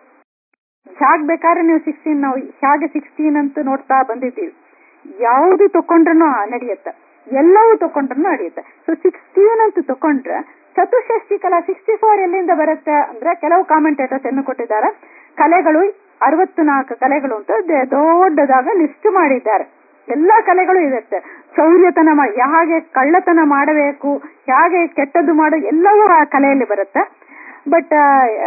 ಹೇಗ್ ಬೇಕಾದ್ರೆ ನೀವು ಸಿಕ್ಸ್ಟೀನ್ ನಾವು ಹೇಗೆ ಸಿಕ್ಸ್ಟೀನ್ ಅಂತ ನೋಡ್ತಾ ಬಂದಿದ್ದೀವಿ ಯಾವುದು ತಕೊಂಡ್ರೂ ನಡೆಯುತ್ತೆ ಎಲ್ಲವೂ ತಕೊಂಡ್ರು ನಡೆಯುತ್ತೆ ಸೊ ಸಿಕ್ಸ್ಟೀನ್ ಅಂತ ತಕೊಂಡ್ರೆ ಚತುಷ್ಷಷ್ಟಿ ಕಲಾ ಸಿಕ್ಸ್ಟಿ ಫೋರ್ ಎಲ್ಲಿಂದ ಬರುತ್ತೆ ಅಂದ್ರೆ ಕೆಲವು ಕಾಮೆಂಟೇಟರ್ಸ್ ಏನು ಕೊಟ್ಟಿದ್ದಾರೆ ಕಲೆಗಳು ಅರವತ್ತು ನಾಲ್ಕು ಕಲೆಗಳು ಅಂತ ದೆ- ದೊಡ್ಡದಾಗ ಲಿಸ್ಟ್ ಮಾಡಿದ್ದಾರೆ ಎಲ್ಲಾ ಕಲೆಗಳು ಇರುತ್ತೆ ಚೌರ್ಯತನ ಮಾಡಿ ಹೇಗೆ ಕಳ್ಳತನ ಮಾಡಬೇಕು ಹೇಗೆ ಕೆಟ್ಟದ್ದು ಮಾಡೋ ಎಲ್ಲವೂ ಆ ಕಲೆಯಲ್ಲಿ ಬರುತ್ತೆ ಬಟ್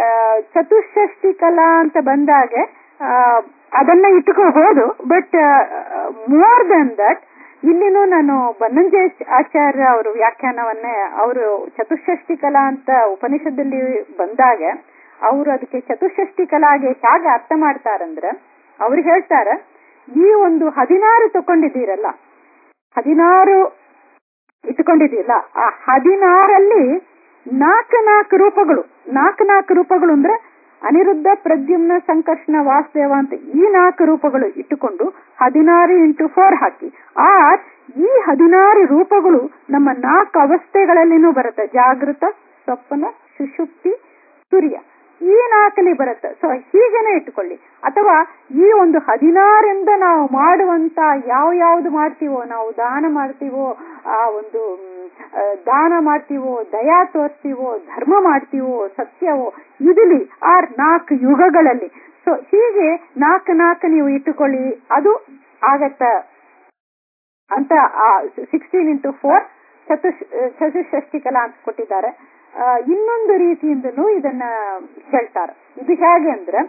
ಚತುಷ್ಷಷ್ಟಿ ಕಲಾ ಅಂತ ಬಂದಾಗೆ ಆ, ಅದನ್ನ ಇಟ್ಕೋಬಹುದು ಬಟ್ ಮೋರ್ ದನ್ ದಟ್ ಇಲ್ಲಿನೂ ನಾನು ಬನ್ನಂಜೆ ಆಚಾರ್ಯ ಅವರು ವ್ಯಾಖ್ಯಾನವನ್ನೇ ಅವರು ಚತುಷ್ಷಷ್ಟಿ ಕಲಾ ಅಂತ ಉಪನಿಷತ್ತಲ್ಲಿ ಬಂದಾಗ ಅವರು ಅದಕ್ಕೆ ಚತುಷ್ಷಷ್ಟಿ ಕಲಾಗೆ ಹೇಗೆ ಅರ್ಥ ಮಾಡ್ತಾರಂದ್ರೆ ಅವ್ರು ಹೇಳ್ತಾರೆ ಈ ಒಂದು ಹದಿನಾರು ತಕೊಂಡಿದ್ದೀರಲ್ಲ ಹದಿನಾರು ಇಟ್ಕೊಂಡಿದ್ದೀರಲ್ಲ ಆ ಹದಿನಾರಲ್ಲಿ ನಾಲ್ಕು ನಾಲ್ಕು ರೂಪಗಳು ನಾಲ್ಕು ನಾಲ್ಕು ರೂಪಗಳು ಅಂದ್ರೆ ಅನಿರುದ್ಧ ಪ್ರದ್ಯುಮ್ನ ಸಂಕರ್ಷಣ ವಾಸುದೇವ ಅಂತ ಈ ನಾಲ್ಕು ರೂಪಗಳು ಇಟ್ಟುಕೊಂಡು ಹದಿನಾರು ಇಂಟು ಫೋರ್ ಹಾಕಿ ಆರ್ ಈ ಹದಿನಾರು ರೂಪಗಳು ನಮ್ಮ ನಾಲ್ಕು ಅವಸ್ಥೆಗಳಲ್ಲಿನೂ ಬರುತ್ತೆ ಜಾಗೃತ ಸ್ವಪ್ನ ಸುಷುಪ್ತಿ ತುರ್ಯ ಈ ನಾಲ್ಕಲ್ಲಿ ಬರುತ್ತೆ ಸೊ ಹೀಗೇನೆ ಇಟ್ಕೊಳ್ಳಿ ಅಥವಾ ಈ ಒಂದು ಹದಿನಾರಿಂದ ನಾವು ಮಾಡುವಂತ ಯಾವ ಯಾವ್ದು ಮಾಡ್ತೀವೋ ನಾವು ದಾನ ಮಾಡ್ತೀವೋ ಆ ಒಂದು ಮ್, ಆ, ದಾನ ಮಾಡ್ತೀವೋ ದಯಾ ತೋರಿಸ್ತೀವೋ ಧರ್ಮ ಮಾಡ್ತೀವೋ ಸತ್ಯವೋ ಇದಿಲಿ ಆ ನಾಲ್ಕು ಯುಗಗಳಲ್ಲಿ ಸೊ ಹೀಗೆ ನಾಲ್ಕು ನಾಲ್ಕು ನೀವು ಇಟ್ಟುಕೊಳ್ಳಿ ಅದು ಆಗತ್ತ ಅಂತ ಸಿಕ್ಸ್ಟೀನ್ ಇಂಟು ಫೋರ್ ಚತುಶ್ ಚತುಷ್ಷಷ್ಟಿ ಕಲಾ ಅಂತ ಕೊಟ್ಟಿದ್ದಾರೆ ಆ, ಇನ್ನೊಂದು ರೀತಿಯಿಂದಲೂ ಇದನ್ನ ಹೇಳ್ತಾರೆ ಇದು ಹೇಗೆ ಅಂದ್ರೆ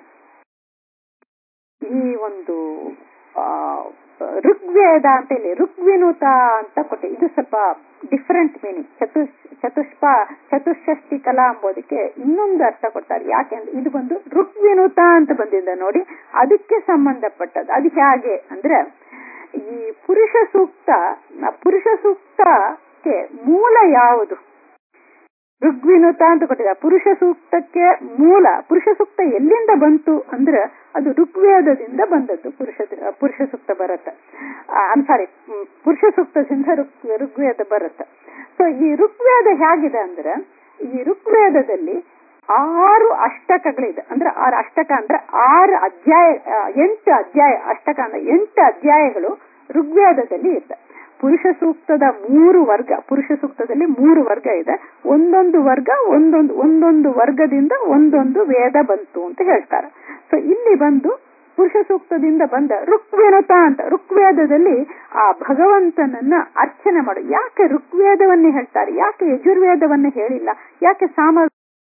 ಈ ಒಂದು ಆ, ಋಗ್ವೇದ ಅಂತ ಇಲ್ಲಿ ಋಗ್ವಿನುತ ಅಂತ ಕೊಟ್ಟೆ ಇದು ಸ್ವಲ್ಪ ಡಿಫರೆಂಟ್ ಮೀನಿಂಗ್ ಚತುಷ್ ಚತುಷ್ಪ ಚತುಷ್ಷಷ್ಟಿ ಕಲಾ ಎಂಬುದಕ್ಕೆ ಇನ್ನೊಂದು ಅರ್ಥ ಕೊಡ್ತಾರೆ ಯಾಕೆಂದ್ರೆ ಇದು ಬಂದು ಋಗ್ವಿನುತ ಅಂತ ಬಂದಿದೆ ನೋಡಿ ಅದಕ್ಕೆ ಸಂಬಂಧಪಟ್ಟದ್ದು ಅದು ಹೇಗೆ ಅಂದ್ರೆ ಈ ಪುರುಷ ಸೂಕ್ತ ಪುರುಷ ಸೂಕ್ತಕ್ಕೆ ಮೂಲ ಯಾವುದು ಋಗ್ವಿನುತ ಅಂತ ಕೊಟ್ಟಿದ್ದಾರೆ ಪುರುಷ ಸೂಕ್ತಕ್ಕೆ ಮೂಲ ಪುರುಷ ಸೂಕ್ತ ಎಲ್ಲಿಂದ ಬಂತು ಅಂದ್ರೆ ಅದು ಋಗ್ವೇದದಿಂದ ಬಂದದ್ದು ಪುರುಷ ಪುರುಷ ಸೂಕ್ತ ಬರುತ್ತೆ ಐಮ್ ಸಾರಿ ಪುರುಷ ಸೂಕ್ತದಿಂದ ಋಗ್ ಋಗ್ವೇದ ಬರುತ್ತೆ ಸೊ ಈ ಋಗ್ವೇದ ಹೇಗಿದೆ ಅಂದ್ರೆ ಈ ಋಗ್ವೇದದಲ್ಲಿ ಆರು ಅಷ್ಟಕಗಳಿದೆ ಅಂದ್ರೆ ಆರು ಅಷ್ಟಕ ಅಂದ್ರೆ ಆರು ಅಧ್ಯಾಯ ಆ, ಎಂಟು ಅಧ್ಯಾಯ ಅಷ್ಟಕ ಅಂದ್ರೆ ಎಂಟು ಅಧ್ಯಾಯಗಳು ಋಗ್ವೇದದಲ್ಲಿ ಇದೆ ಪುರುಷ ಸೂಕ್ತದ ಮೂರು ವರ್ಗ ಪುರುಷ ಸೂಕ್ತದಲ್ಲಿ ಮೂರು ವರ್ಗ ಇದೆ ಒಂದೊಂದು ವರ್ಗ ಒಂದೊಂದು ಒಂದೊಂದು ವರ್ಗದಿಂದ ಒಂದೊಂದು ವೇದ ಬಂತು ಅಂತ ಹೇಳ್ತಾರೆ ಸೊ ಇಲ್ಲಿ ಬಂದು ಪುರುಷ ಸೂಕ್ತದಿಂದ ಬಂದ ಋಗ್ವೇನತ ಅಂತ ಋಗ್ವೇದದಲ್ಲಿ ಆ ಭಗವಂತನನ್ನ ಅರ್ಚನೆ ಮಾಡು ಯಾಕೆ ಋಗ್ವೇದವನ್ನೇ ಹೇಳ್ತಾರೆ ಯಾಕೆ ಯಜುರ್ವೇದವನ್ನ ಹೇಳಿಲ್ಲ ಯಾಕೆ ಸಾಮ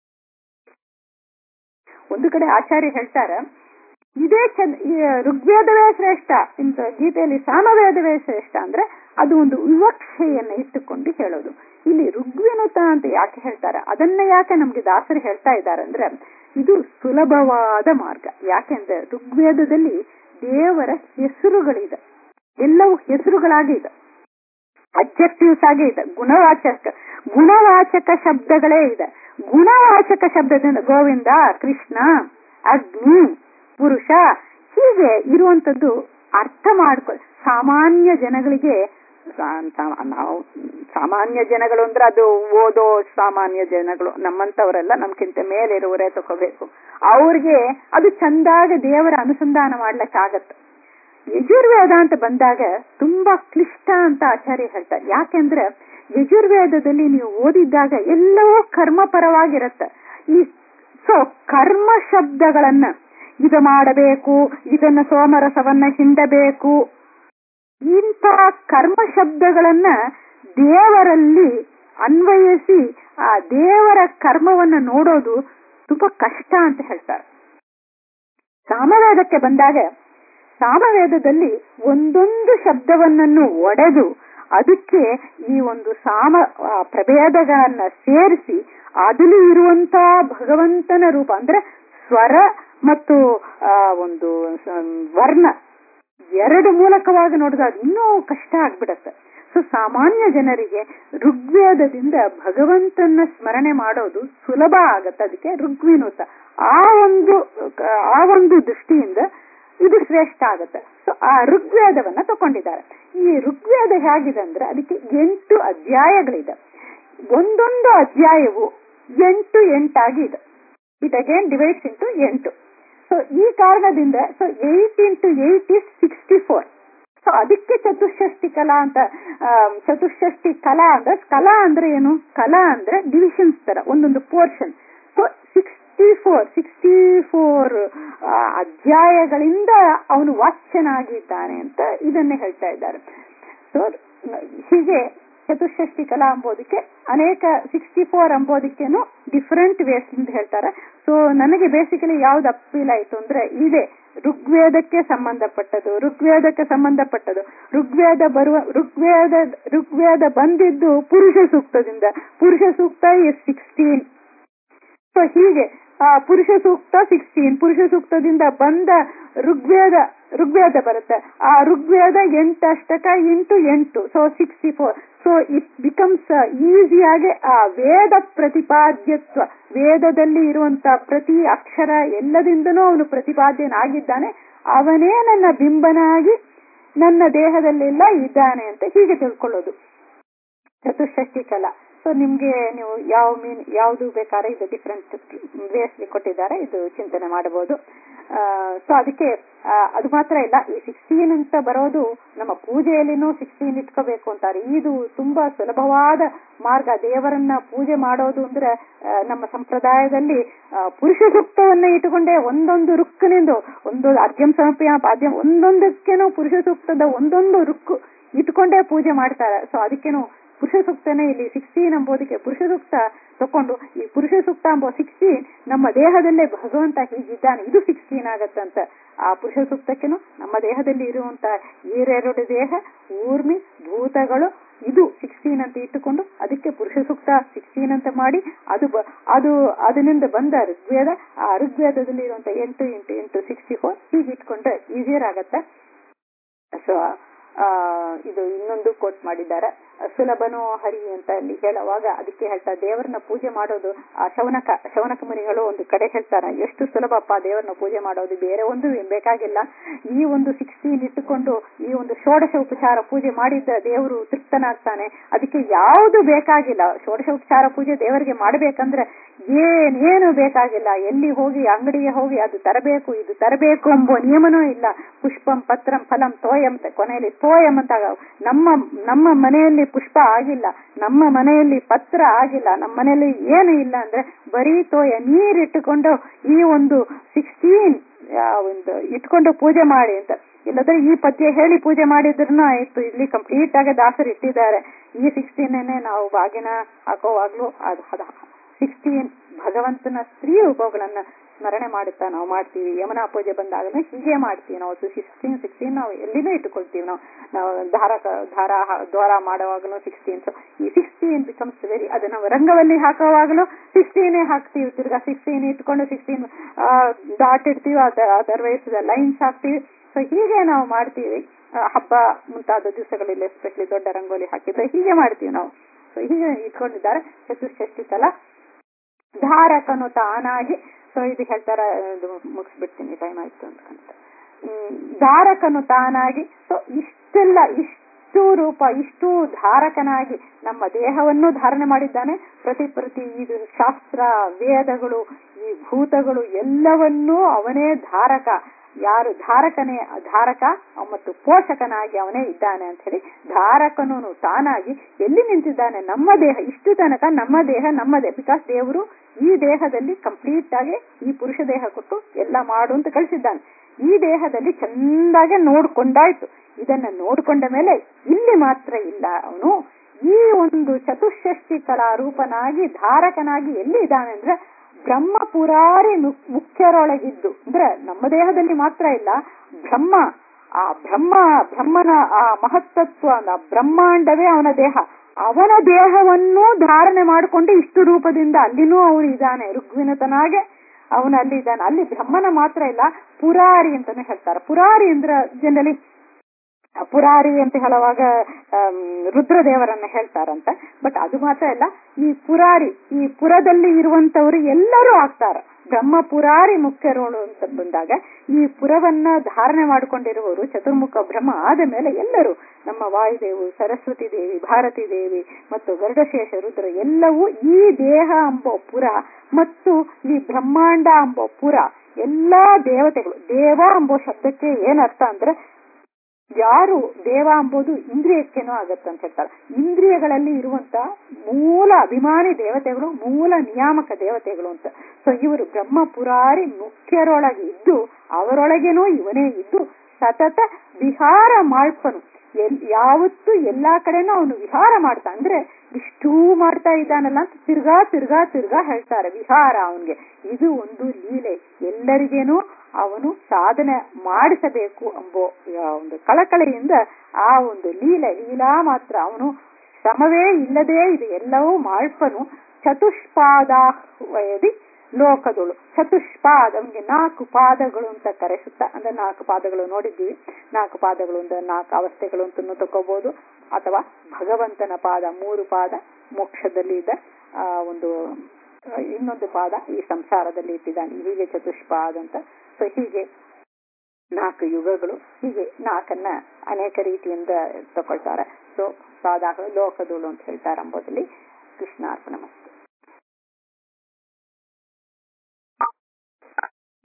ಒಂದು ಕಡೆ ಆಚಾರ್ಯ ಹೇಳ್ತಾರೆ ಇದೇ ಚಂದ ಈ ಋಗ್ವೇದವೇ ಶ್ರೇಷ್ಠ ಇಂತ ಗೀತೆಯಲ್ಲಿ ಸಾಮವೇದವೇ ಶ್ರೇಷ್ಠ ಅಂದ್ರೆ ಅದು ಒಂದು ವಿವಕ್ಷೆಯನ್ನ ಇಟ್ಟುಕೊಂಡು ಹೇಳೋದು ಇಲ್ಲಿ ಋಗ್ವಿನುತ ಅಂತ ಯಾಕೆ ಹೇಳ್ತಾರೆ ಅದನ್ನ ಯಾಕೆ ನಮ್ಗೆ ದಾಸರು ಹೇಳ್ತಾ ಇದ್ದಾರೆ ಅಂದ್ರೆ ಇದು ಸುಲಭವಾದ ಮಾರ್ಗ ಯಾಕೆಂದ್ರೆ ಋಗ್ವೇದದಲ್ಲಿ ದೇವರ ಹೆಸರುಗಳಿದೆ ಎಲ್ಲವೂ ಹೆಸರುಗಳಾಗಿ ಇದೆ ಅಬ್ಜೆಕ್ಟಿವ್ಸ್ ಆಗಿ ಇದೆ ಗುಣವಾಚಕ ಗುಣವಾಚಕ ಶಬ್ದಗಳೇ ಇದೆ ಗುಣವಾಚಕ ಶಬ್ದದಿಂದ ಗೋವಿಂದ ಕೃಷ್ಣ ಅಗ್ನಿ ಪುರುಷ ಹೀಗೆ ಇರುವಂತದ್ದು ಅರ್ಥ ಮಾಡ್ಕೊ ಸಾಮಾನ್ಯ ಜನಗಳಿಗೆ ಸಾ- ಸಾ- ನಾವು ಸಾಮಾನ್ಯ ಜನಗಳು ಅಂದ್ರೆ ಅದು ಓದೋ ಸಾಮಾನ್ಯ ಜನಗಳು ನಮ್ಮಂತವರೆಲ್ಲ ನಮ್ಗಿಂತ ಮೇಲಿರುವರೇ ತಗೋಬೇಕು ಅವ್ರಿಗೆ ಅದು ಚಂದಾಗ ದೇವರ ಅನುಸಂಧಾನ ಮಾಡ್ಲಿಕ್ಕಾಗತ್ತೆ ಯಜುರ್ವೇದ ಅಂತ ಬಂದಾಗ ತುಂಬಾ ಕ್ಲಿಷ್ಟ ಅಂತ ಆಚಾರ್ಯ ಹೇಳ್ತಾರೆ ಯಾಕೆಂದ್ರೆ ಯಜುರ್ವೇದದಲ್ಲಿ ನೀವು ಓದಿದ್ದಾಗ ಎಲ್ಲವೂ ಕರ್ಮಪರವಾಗಿರತ್ತೆ ಈ ಸೊ ಕರ್ಮ ಶಬ್ದಗಳನ್ನ ಇದು ಮಾಡಬೇಕು ಇದನ್ನ ಸೋಮರಸವನ್ನ ಹಿಂಡಬೇಕು ಇಂಥ ಕರ್ಮ ಶಬ್ದಗಳನ್ನ ದೇವರಲ್ಲಿ ಅನ್ವಯಿಸಿ ಆ ದೇವರ ಕರ್ಮವನ್ನ ನೋಡೋದು ತುಂಬಾ ಕಷ್ಟ ಅಂತ ಹೇಳ್ತಾರೆ ಸಾಮವೇದಕ್ಕೆ ಬಂದಾಗ ಸಾಮವೇದದಲ್ಲಿ ಒಂದೊಂದು ಶಬ್ದವನ್ನನ್ನು ಒಡೆದು ಅದಕ್ಕೆ ಈ ಒಂದು ಸಾಮ ಆ, ಪ್ರಭೇದಗಳನ್ನ ಸೇರಿಸಿ ಅದಲ್ಲಿ ಇರುವಂತ ಭಗವಂತನ ರೂಪ ಅಂದ್ರೆ ಸ್ವರ ಮತ್ತು ಆ ಒಂದು ಸ- ವರ್ಣ ಎರಡು ಮೂಲಕವಾಗಿ ನೋಡಿದ್ರೆ ಅದು ಇನ್ನೂ ಕಷ್ಟ ಆಗ್ಬಿಡತ್ತೆ ಸೊ ಸಾಮಾನ್ಯ ಜನರಿಗೆ ಋಗ್ವೇದದಿಂದ ಭಗವಂತನ ಸ್ಮರಣೆ ಮಾಡೋದು ಸುಲಭ ಆಗತ್ತೆ ಅದಕ್ಕೆ ಋಗ್ವಿನುತ ಆ ಒಂದು ಆ ಒಂದು ದೃಷ್ಟಿಯಿಂದ ಇದು ಶ್ರೇಷ್ಠ ಆಗತ್ತೆ ಸೊ ಆ ಋಗ್ವೇದವನ್ನ ತಕೊಂಡಿದ್ದಾರೆ ಈ ಋಗ್ವೇದ ಹೇಗಿದೆ ಅಂದ್ರೆ ಅದಕ್ಕೆ ಎಂಟು ಅಧ್ಯಾಯಗಳಿದೆ ಒಂದೊಂದು ಅಧ್ಯಾಯವು ಎಂಟು ಎಂಟಾಗಿ ಇದೆ ಇಟ್ ಅಗೇನ್ ಡಿವೈಡ್ಸ್ ಇಂಟು ಎಂಟು ಸೊ ಈ ಕಾರಣದಿಂದ so eight into eight is sixty four so ಅದಕ್ಕೆ ಚತುಷ್ಷಷ್ಟಿ ಕಲಾ ಅಂತ ಆ, ಚತುಷ್ಷಷ್ಟಿ ಕಲಾ ಅಂದ್ರೆ ಕಲಾ ಅಂದ್ರೆ ಏನು ಕಲಾ ಅಂದ್ರೆ ಡಿವಿಷನ್ಸ್ ತರ ಒಂದೊಂದು portion so sixty four sixty four ಅಧ್ಯಾಯಗಳಿಂದ ಅವನು ವಾಚ್ಯನಾಗಿದ್ದಾನೆ ಅಂತ ಇದನ್ನೇ ಹೇಳ್ತಾ ಇದ್ದಾರೆ ಸೊ ಹೀಗೆ ಚತುಷ್ಷಷ್ಟಿ ಕಲಾ ಅಂಬೋದಕ್ಕೆ ಅನೇಕ ಸಿಕ್ಸ್ಟಿ ಫೋರ್ ಅಂಬೋದಕ್ಕೇನು ಡಿಫರೆಂಟ್ ವೇಸ್ ಅಂತ ಹೇಳ್ತಾರೆ ಸೊ ನನಗೆ ಬೇಸಿಕಲಿ ಯಾವ್ದು ಅಪ್ಪೀಲ್ ಆಯ್ತು ಅಂದ್ರೆ ಇದೆ ಋಗ್ವೇದಕ್ಕೆ ಸಂಬಂಧಪಟ್ಟದು ಋಗ್ವೇದಕ್ಕೆ ಸಂಬಂಧಪಟ್ಟದು ಋಗ್ವೇದ ಬರುವ ಋಗ್ವೇದ ಋಗ್ವೇದ ಬಂದಿದ್ದು ಪುರುಷ ಸೂಕ್ತದಿಂದ ಪುರುಷ ಸೂಕ್ತ ಇಸ್ ಸಿಕ್ಸ್ಟೀನ್ ಸೊ ಹೀಗೆ ಆ ಪುರುಷ ಸೂಕ್ತ ಸಿಕ್ಸ್ಟೀನ್ ಪುರುಷ ಸೂಕ್ತದಿಂದ ಬಂದ ಋಗ್ವೇದ ಋಗ್ವೇದ ಬರುತ್ತೆ ಆ ಋಗ್ವೇದ ಎಂಟಷ್ಟಕ ಇಂಟು ಎಂಟು so sixty four so it becomes ಈಸಿಯಾಗಿ ಆ ವೇದ ಪ್ರತಿಪಾದ್ಯತ್ವ ವೇದದಲ್ಲಿ ಇರುವಂತ ಪ್ರತಿ ಅಕ್ಷರ ಎಲ್ಲದಿಂದನೂ ಅವನು ಪ್ರತಿಪಾದ್ಯನಾಗಿದ್ದಾನೆ ಅವನೇ ನನ್ನ ಬಿಂಬನಾಗಿ ನನ್ನ ದೇಹದಲ್ಲೆಲ್ಲ ಇದ್ದಾನೆ ಅಂತ ಹೀಗೆ ತಿಳ್ಕೊಳ್ಳೋದು ಚತುಷ್ಷಷ್ಟಿ ಕಲಾ ಸೊ ನಿಮ್ಗೆ ನೀವು ಯಾವ ಮೀನ್ ಯಾವುದು ಬೇಕಾದ್ರೆ ಇದು ಡಿಫ್ರೆಂಟ್ ವೇಸ್ಲಿ ಕೊಟ್ಟಿದ್ದಾರೆ ಇದು ಚಿಂತನೆ ಮಾಡಬಹುದು ಸೊ ಅದಕ್ಕೆ ಆ, ಅದು ಮಾತ್ರ ಇಲ್ಲ ಈ ಸಿಕ್ಸ್ಟೀನ್ ಅಂತ ಬರೋದು ನಮ್ಮ ಪೂಜೆಯಲ್ಲಿನೂ ಸಿಕ್ಸ್ಟೀನ್ ಇಟ್ಕೋಬೇಕು ಅಂತಾರೆ ಇದು ತುಂಬಾ ಸುಲಭವಾದ ಮಾರ್ಗ ದೇವರನ್ನ ಪೂಜೆ ಮಾಡೋದು ಅಂದ್ರೆ ಆ, ನಮ್ಮ ಸಂಪ್ರದಾಯದಲ್ಲಿ ಆ, ಪುರುಷ ಸೂಕ್ತವನ್ನ ಇಟ್ಟುಕೊಂಡೇ ಒಂದೊಂದು ರುಕ್ಕನಿಂದ ಒಂದು ಅರ್ಘ್ಯಂ ಸಮರ್ಪಯ ಪಾದ್ಯಂ ಒಂದೊಂದಕ್ಕೇನು ಪುರುಷ ಸೂಕ್ತದ ಒಂದೊಂದು ರುಕ್ಕು ಇಟ್ಕೊಂಡೇ ಪೂಜೆ ಮಾಡ್ತಾರೆ ಸೊ ಅದಕ್ಕೇನು ಪುರುಷ ಸೂಕ್ತನೇ ಇಲ್ಲಿ ಸಿಕ್ಸ್ಟೀನ್ ಎಂಬುದಕ್ಕೆ ಪುರುಷ ಸೂಕ್ತ ತಕೊಂಡು ಈ ಪುರುಷ ಸೂಕ್ತ ಎಂಬ ಸಿಕ್ಸ್ಟೀನ್ ನಮ್ಮ ದೇಹದಲ್ಲೇ ಭಗವಂತ ಹೀಗಿದ್ದಾನೆ ಇದು ಸಿಕ್ಸ್ಟೀನ್ ಆಗತ್ತಂತ ಆ ಪುರುಷ ಸೂಕ್ತಕ್ಕೇನು ನಮ್ಮ ದೇಹದಲ್ಲಿ ಇರುವಂತ ಈರೆರಡು ದೇಹ ಊರ್ಮಿ ಭೂತಗಳು ಇದು ಸಿಕ್ಸ್ಟೀನ್ ಅಂತ ಇಟ್ಟುಕೊಂಡು ಅದಕ್ಕೆ ಪುರುಷ ಸೂಕ್ತ ಸಿಕ್ಸ್ಟೀನ್ ಅಂತ ಮಾಡಿ ಅದು ಬ- ಅದು ಅದರಿಂದ ಬಂದ ಋಗ್ವೇದ ಆ ಋಗ್ವೇದದಲ್ಲಿ ಇರುವಂತ ಎಂಟು ಎಂಟು ಎಂಟು ಸಿಕ್ಸ್ಟಿ ಫೋರ್ ಹೀಗೆ ಇಟ್ಕೊಂಡ್ರೆ ಈಸಿಯರ್ ಆಗತ್ತೆ ಸೊ ಆ, ಇದು ಇನ್ನೊಂದು ಕೋಟ್ ಮಾಡಿದ್ದಾರೆ ಸುಲಭನೋ ಹರಿ ಅಂತ ಅಲ್ಲಿ ಹೇಳುವಾಗ ಅದಕ್ಕೆ ಹೇಳ್ತಾರೆ ದೇವರನ್ನ ಪೂಜೆ ಮಾಡೋದು ಆ ಶೌನಕ ಶೌನಕ ಮುನಿಗಳು ಒಂದು ಕಡೆ ಹೇಳ್ತಾರೆ ಎಷ್ಟು ಸುಲಭಪ್ಪ ದೇವರನ್ನ ಪೂಜೆ ಮಾಡೋದು ಬೇರೆ ಒಂದು ಏನ್ ಬೇಕಾಗಿಲ್ಲ ಈ ಒಂದು ಸಿಕ್ಸ್ಟೀನ್ ಇಟ್ಟುಕೊಂಡು ಈ ಒಂದು ಷೋಡಶ ಉಪಚಾರ ಪೂಜೆ ಮಾಡಿದ್ದ ದೇವರು ತೃಪ್ತನಾಗ್ತಾನೆ ಅದಕ್ಕೆ ಯಾವುದು ಬೇಕಾಗಿಲ್ಲ ಷೋಡಶ ಉಪಚಾರ ಪೂಜೆ ದೇವರಿಗೆ ಮಾಡಬೇಕಂದ್ರೆ ಏನೇನು ಬೇಕಾಗಿಲ್ಲ ಎಲ್ಲಿ ಹೋಗಿ ಅಂಗಡಿಗೆ ಹೋಗಿ ಅದು ತರಬೇಕು ಇದು ತರಬೇಕು ಎಂಬ ನಿಯಮನೂ ಇಲ್ಲ ಪುಷ್ಪಂ ಪತ್ರಂ ಫಲಂ ತೋಯಂ ಅಂತ ಕೊನೆಯಲ್ಲಿ ತೋಯಂ ಅಂತ ನಮ್ಮ ನಮ್ಮ ಮನೆಯಲ್ಲಿ ಪುಷ್ಪ ಆಗಿಲ್ಲ ನಮ್ಮ ಮನೆಯಲ್ಲಿ ಪತ್ರ ಆಗಿಲ್ಲ ನಮ್ಮ ಮನೆಯಲ್ಲಿ ಏನು ಇಲ್ಲ ಅಂದ್ರೆ ಬರೀ ತೋಯ ನೀರಿಟ್ಟುಕೊಂಡು ಈ ಒಂದು ಸಿಕ್ಸ್ಟೀನ್ ಒಂದು ಇಟ್ಕೊಂಡು ಪೂಜೆ ಮಾಡಿ ಅಂತ ಇಲ್ಲದ್ರೆ ಈ ಪದ್ಯ ಹೇಳಿ ಪೂಜೆ ಮಾಡಿದ್ರು ಆಯ್ತು ಇಲ್ಲಿ ಕಂಪ್ಲೀಟ್ ಆಗಿ ದಾಸರು ಇಟ್ಟಿದ್ದಾರೆ ಈ ಸಿಕ್ಸ್ಟೀನ್ ನಾವು ಬಾಗಿನ ಹಾಕೋವಾಗ್ಲೂ ಅದು ಸಿಕ್ಸ್ಟೀನ್ ಭಗವಂತನ ಸ್ತ್ರೀ ರೂಪಗಳನ್ನ ಸ್ಮರಣೆ ಮಾಡುತ್ತಾ ನಾವು ಮಾಡ್ತೀವಿ ಯಮುನಾ ಪೂಜೆ ಬಂದಾಗಲೂ ಹೀಗೆ ಮಾಡ್ತೀವಿ ನಾವು ಸಿಕ್ಸ್ಟೀನ್ ಸಿಕ್ಸ್ಟೀನ್ ನಾವು ಎಲ್ಲಿನೂ ಇಟ್ಟುಕೊಳ್ತೀವಿ ನಾವು ನಾವು ದಾರ ದಾರ ದ್ವಾರ ಮಾಡುವಾಗಲೂ ಸಿಕ್ಸ್ಟೀನ್ ಸೊ ಈ ಸಿಕ್ಸ್ಟೀನ್ ಬಿಕಮ್ಸ್ ವೆರಿ ಅದು ನಾವು ರಂಗವಲ್ಲಿ ಹಾಕುವಾಗಲೂ ಸಿಕ್ಸ್ಟೀನೇ ಹಾಕ್ತೀವಿ ತಿರ್ಗಾ ಸಿಕ್ಸ್ಟೀನ್ ಇಟ್ಕೊಂಡು ಸಿಕ್ಸ್ಟೀನ್ ಡಾಟ್ ಇಡ್ತೀವಿ ಅದರ್ವೈಸ್ ಲೈನ್ಸ್ ಹಾಕ್ತೀವಿ ಸೊ ಹೀಗೆ ನಾವು ಮಾಡ್ತೀವಿ ಆ, ಹಬ್ಬ ಮುಂತಾದ ದಿವಸಗಳಲ್ಲಿ ಎಸ್ಪೆಷಲಿ ದೊಡ್ಡ ರಂಗೋಲಿ ಹಾಕಿದ್ರೆ ಹೀಗೆ ಮಾಡ್ತೀವಿ ನಾವು ಸೊ ಹೀಗೆ ಇಟ್ಕೊಂಡಿದ್ದಾರೆ ಚತುಷ್ಷಷ್ಟಿ ಕಲಾ ಧಾರಕನು ತಾನಾಗಿ ಸೊ ಇದು ಹೇಳ್ತಾರ ಇದು ಮುಗಿಸ್ಬಿಡ್ತೀನಿ ಟೈಮ್ ಆಯ್ತು ಅಂತ ಹ್ಮ್, ಧಾರಕನು ತಾನಾಗಿ ಸೊ ಇಷ್ಟೆಲ್ಲ ಇಷ್ಟ ಇಷ್ಟು ರೂಪ ಇಷ್ಟು ಧಾರಕನಾಗಿ ನಮ್ಮ ದೇಹವನ್ನು ಧಾರಣೆ ಮಾಡಿದ್ದಾನೆ ಪ್ರತಿ ಪ್ರತಿ ಇದು ಶಾಸ್ತ್ರ ವೇದಗಳು ಈ ಭೂತಗಳು ಎಲ್ಲವನ್ನೂ ಅವನೇ ಧಾರಕ ಯಾರು ಧಾರಕನೇ ಧಾರಕ ಮತ್ತು ಪೋಷಕನಾಗಿ ಅವನೇ ಇದ್ದಾನೆ ಅಂತ ಹೇಳಿ ಧಾರಕನು ತಾನಾಗಿ ಎಲ್ಲಿ ನಿಂತಿದ್ದಾನೆ ನಮ್ಮ ದೇಹ ಇಷ್ಟು ತನಕ ನಮ್ಮ ದೇಹ ನಮ್ಮ ದೇಹ ಬಿಕಾಸ್ ದೇವರು ಈ ದೇಹದಲ್ಲಿ ಕಂಪ್ಲೀಟ್ ಆಗಿ ಈ ಪುರುಷ ದೇಹ ಕೊಟ್ಟು ಎಲ್ಲ ಮಾಡು ಅಂತ ಕಳಿಸಿದ್ದಾನೆ ಈ ದೇಹದಲ್ಲಿ ಚಂದಾಗೆ ನೋಡ್ಕೊಂಡಾಯ್ತು ಇದನ್ನ ನೋಡ್ಕೊಂಡ ಮೇಲೆ ಇಲ್ಲಿ ಮಾತ್ರ ಇಲ್ಲ ಅವನು ಈ ಒಂದು ಚತುಷ್ಷಷ್ಟಿ ಕಲಾರೂಪನಾಗಿ ಧಾರಕನಾಗಿ ಎಲ್ಲಿ ಇದ್ದಾನೆ ಅಂದ್ರೆ ಬ್ರಹ್ಮ ಪುರಾರಿ ಮುಖ್ಯರೊಳಗಿದ್ದು ಅಂದ್ರೆ ನಮ್ಮ ದೇಹದಲ್ಲಿ ಮಾತ್ರ ಇಲ್ಲ ಬ್ರಹ್ಮ ಆ ಬ್ರಹ್ಮ ಬ್ರಹ್ಮನ ಆ ಮಹತ್ತತ್ವ ಆ ಬ್ರಹ್ಮಾಂಡವೇ ಅವನ ದೇಹ ಅವನ ದೇಹವನ್ನು ಧಾರಣೆ ಮಾಡಿಕೊಂಡು ಇಷ್ಟು ರೂಪದಿಂದ ಅಲ್ಲಿನೂ ಅವನು ಇದ್ದಾನೆ ಋಗ್ವಿನತನಾಗೆ ಅವನು ಅಲ್ಲಿ ಇದ್ದಾನೆ ಅಲ್ಲಿ ಬ್ರಹ್ಮನ ಮಾತ್ರ ಇಲ್ಲ ಪುರಾರಿ ಅಂತಾನೆ ಹೇಳ್ತಾರೆ ಪುರಾರಿ ಅಂದ್ರೆ ಜನರಲಿ ಪುರಾರಿ ಅಂತ ಹೇಳುವಾಗ ರುದ್ರದೇವರನ್ನ ಹೇಳ್ತಾರಂತ ಬಟ್ ಅದು ಮಾತ್ರ ಇಲ್ಲ ಈ ಪುರಾರಿ ಈ ಪುರದಲ್ಲಿ ಇರುವಂತವರು ಎಲ್ಲರೂ ಆಗ್ತಾರ ಬ್ರಹ್ಮ ಪುರಾರಿ ಮುಖ್ಯರೋಳು ಅಂತ ಬಂದಾಗ ಈ ಪುರವನ್ನ ಧಾರಣೆ ಮಾಡಿಕೊಂಡಿರುವವರು ಚತುರ್ಮುಖ ಬ್ರಹ್ಮ ಆದ ಮೇಲೆ ಎಲ್ಲರೂ ನಮ್ಮ ವಾಯುದೇವು ಸರಸ್ವತಿ ದೇವಿ ಭಾರತಿ ದೇವಿ ಮತ್ತು ಗರುಡಶೇಷ ರುದ್ರ ಎಲ್ಲವೂ ಈ ದೇಹ ಎಂಬ ಪುರ ಮತ್ತು ಈ ಬ್ರಹ್ಮಾಂಡ ಎಂಬ ಪುರ ಎಲ್ಲಾ ದೇವತೆಗಳು ದೇವ ಎಂಬ ಶಬ್ದಕ್ಕೆ ಏನರ್ಥ ಅಂದ್ರೆ ಯಾರು ದೇವ ಎಂಬುದು ಇಂದ್ರಿಯಕ್ಕೇನೋ ಆಗತ್ತೆ ಅಂತ ಹೇಳ್ತಾರೆ ಇಂದ್ರಿಯಗಳಲ್ಲಿ ಇರುವಂತ ಮೂಲ ಅಭಿಮಾನಿ ದೇವತೆಗಳು ಮೂಲ ನಿಯಾಮಕ ದೇವತೆಗಳು ಅಂತ ಸೊ ಇವರು ಬ್ರಹ್ಮ ಪುರಾರಿ ಮುಖ್ಯರೊಳಗೆ ಇದ್ದು ಅವರೊಳಗೇನೋ ಇವನೇ ಇದ್ದು ಸತತ ವಿಹಾರ ಮಾಡ್ಪನು ಎಲ್ ಯಾವತ್ತು ಎಲ್ಲಾ ಕಡೆನೂ ಅವನು ವಿಹಾರ ಮಾಡ್ತಾ ಅಂದ್ರೆ ಇಷ್ಟೂ ಮಾಡ್ತಾ ಇದ್ದಾನಲ್ಲ ಅಂತ ತಿರ್ಗಾ ತಿರ್ಗಾ ತಿರ್ಗಾ ಹೇಳ್ತಾರೆ ವಿಹಾರ ಅವನ್ಗೆ ಇದು ಒಂದು ಲೀಲೆ ಎಲ್ಲರಿಗೇನು ಅವನು ಸಾಧನೆ ಮಾಡಿಸಬೇಕು ಎಂಬೋ ಒಂದು ಕಳಕಳೆಯಿಂದ ಆ ಒಂದು ಲೀಲೆ ಲೀಲಾ ಮಾತ್ರ ಅವನು ಶ್ರಮವೇ ಇಲ್ಲದೆ ಇದು ಎಲ್ಲವೂ ಮಾಡ್ಪನು ಚತುಷ್ಪಾದ ವಯದಿ ಲೋಕದಳು ಚತುಷ್ಪಾದ ಅವನಿಗೆ ನಾಲ್ಕು ಪಾದಗಳು ಅಂತ ಕರೆಸುತ್ತಾ ಅಂದ್ರೆ ನಾಲ್ಕು ಪಾದಗಳು ನೋಡಿದ್ದೀವಿ ನಾಲ್ಕು ಪಾದಗಳು ಅಂದ್ರೆ ನಾಲ್ಕು ಅವಸ್ಥೆಗಳು ಅಂತ ತಗೋಬಹುದು ಅಥವಾ ಭಗವಂತನ ಪಾದ ಮೂರು ಪಾದ ಮೋಕ್ಷದಲ್ಲಿ ಇದ್ದ ಆ ಒಂದು ಇನ್ನೊಂದು ಪಾದ ಈ ಸಂಸಾರದಲ್ಲಿ ಇಟ್ಟಿದ್ದಾನೆ ಹೀಗೆ ಚತುಷ್ಪಾದ ಅಂತ ಸೊ ಹೀಗೆ ನಾಲ್ಕು ಯುಗಗಳು ಹೀಗೆ ನಾಲ್ಕನ್ನ ಅನೇಕ ರೀತಿಯಿಂದ ತಗೊಳ್ತಾರೆ ಸೊ ಪಾದಗಳು ಲೋಕದಳು ಅಂತ ಹೇಳ್ತಾರೆ ಅಂಬೋದಲ್ಲಿ ಕೃಷ್ಣಾರ್ಪಣ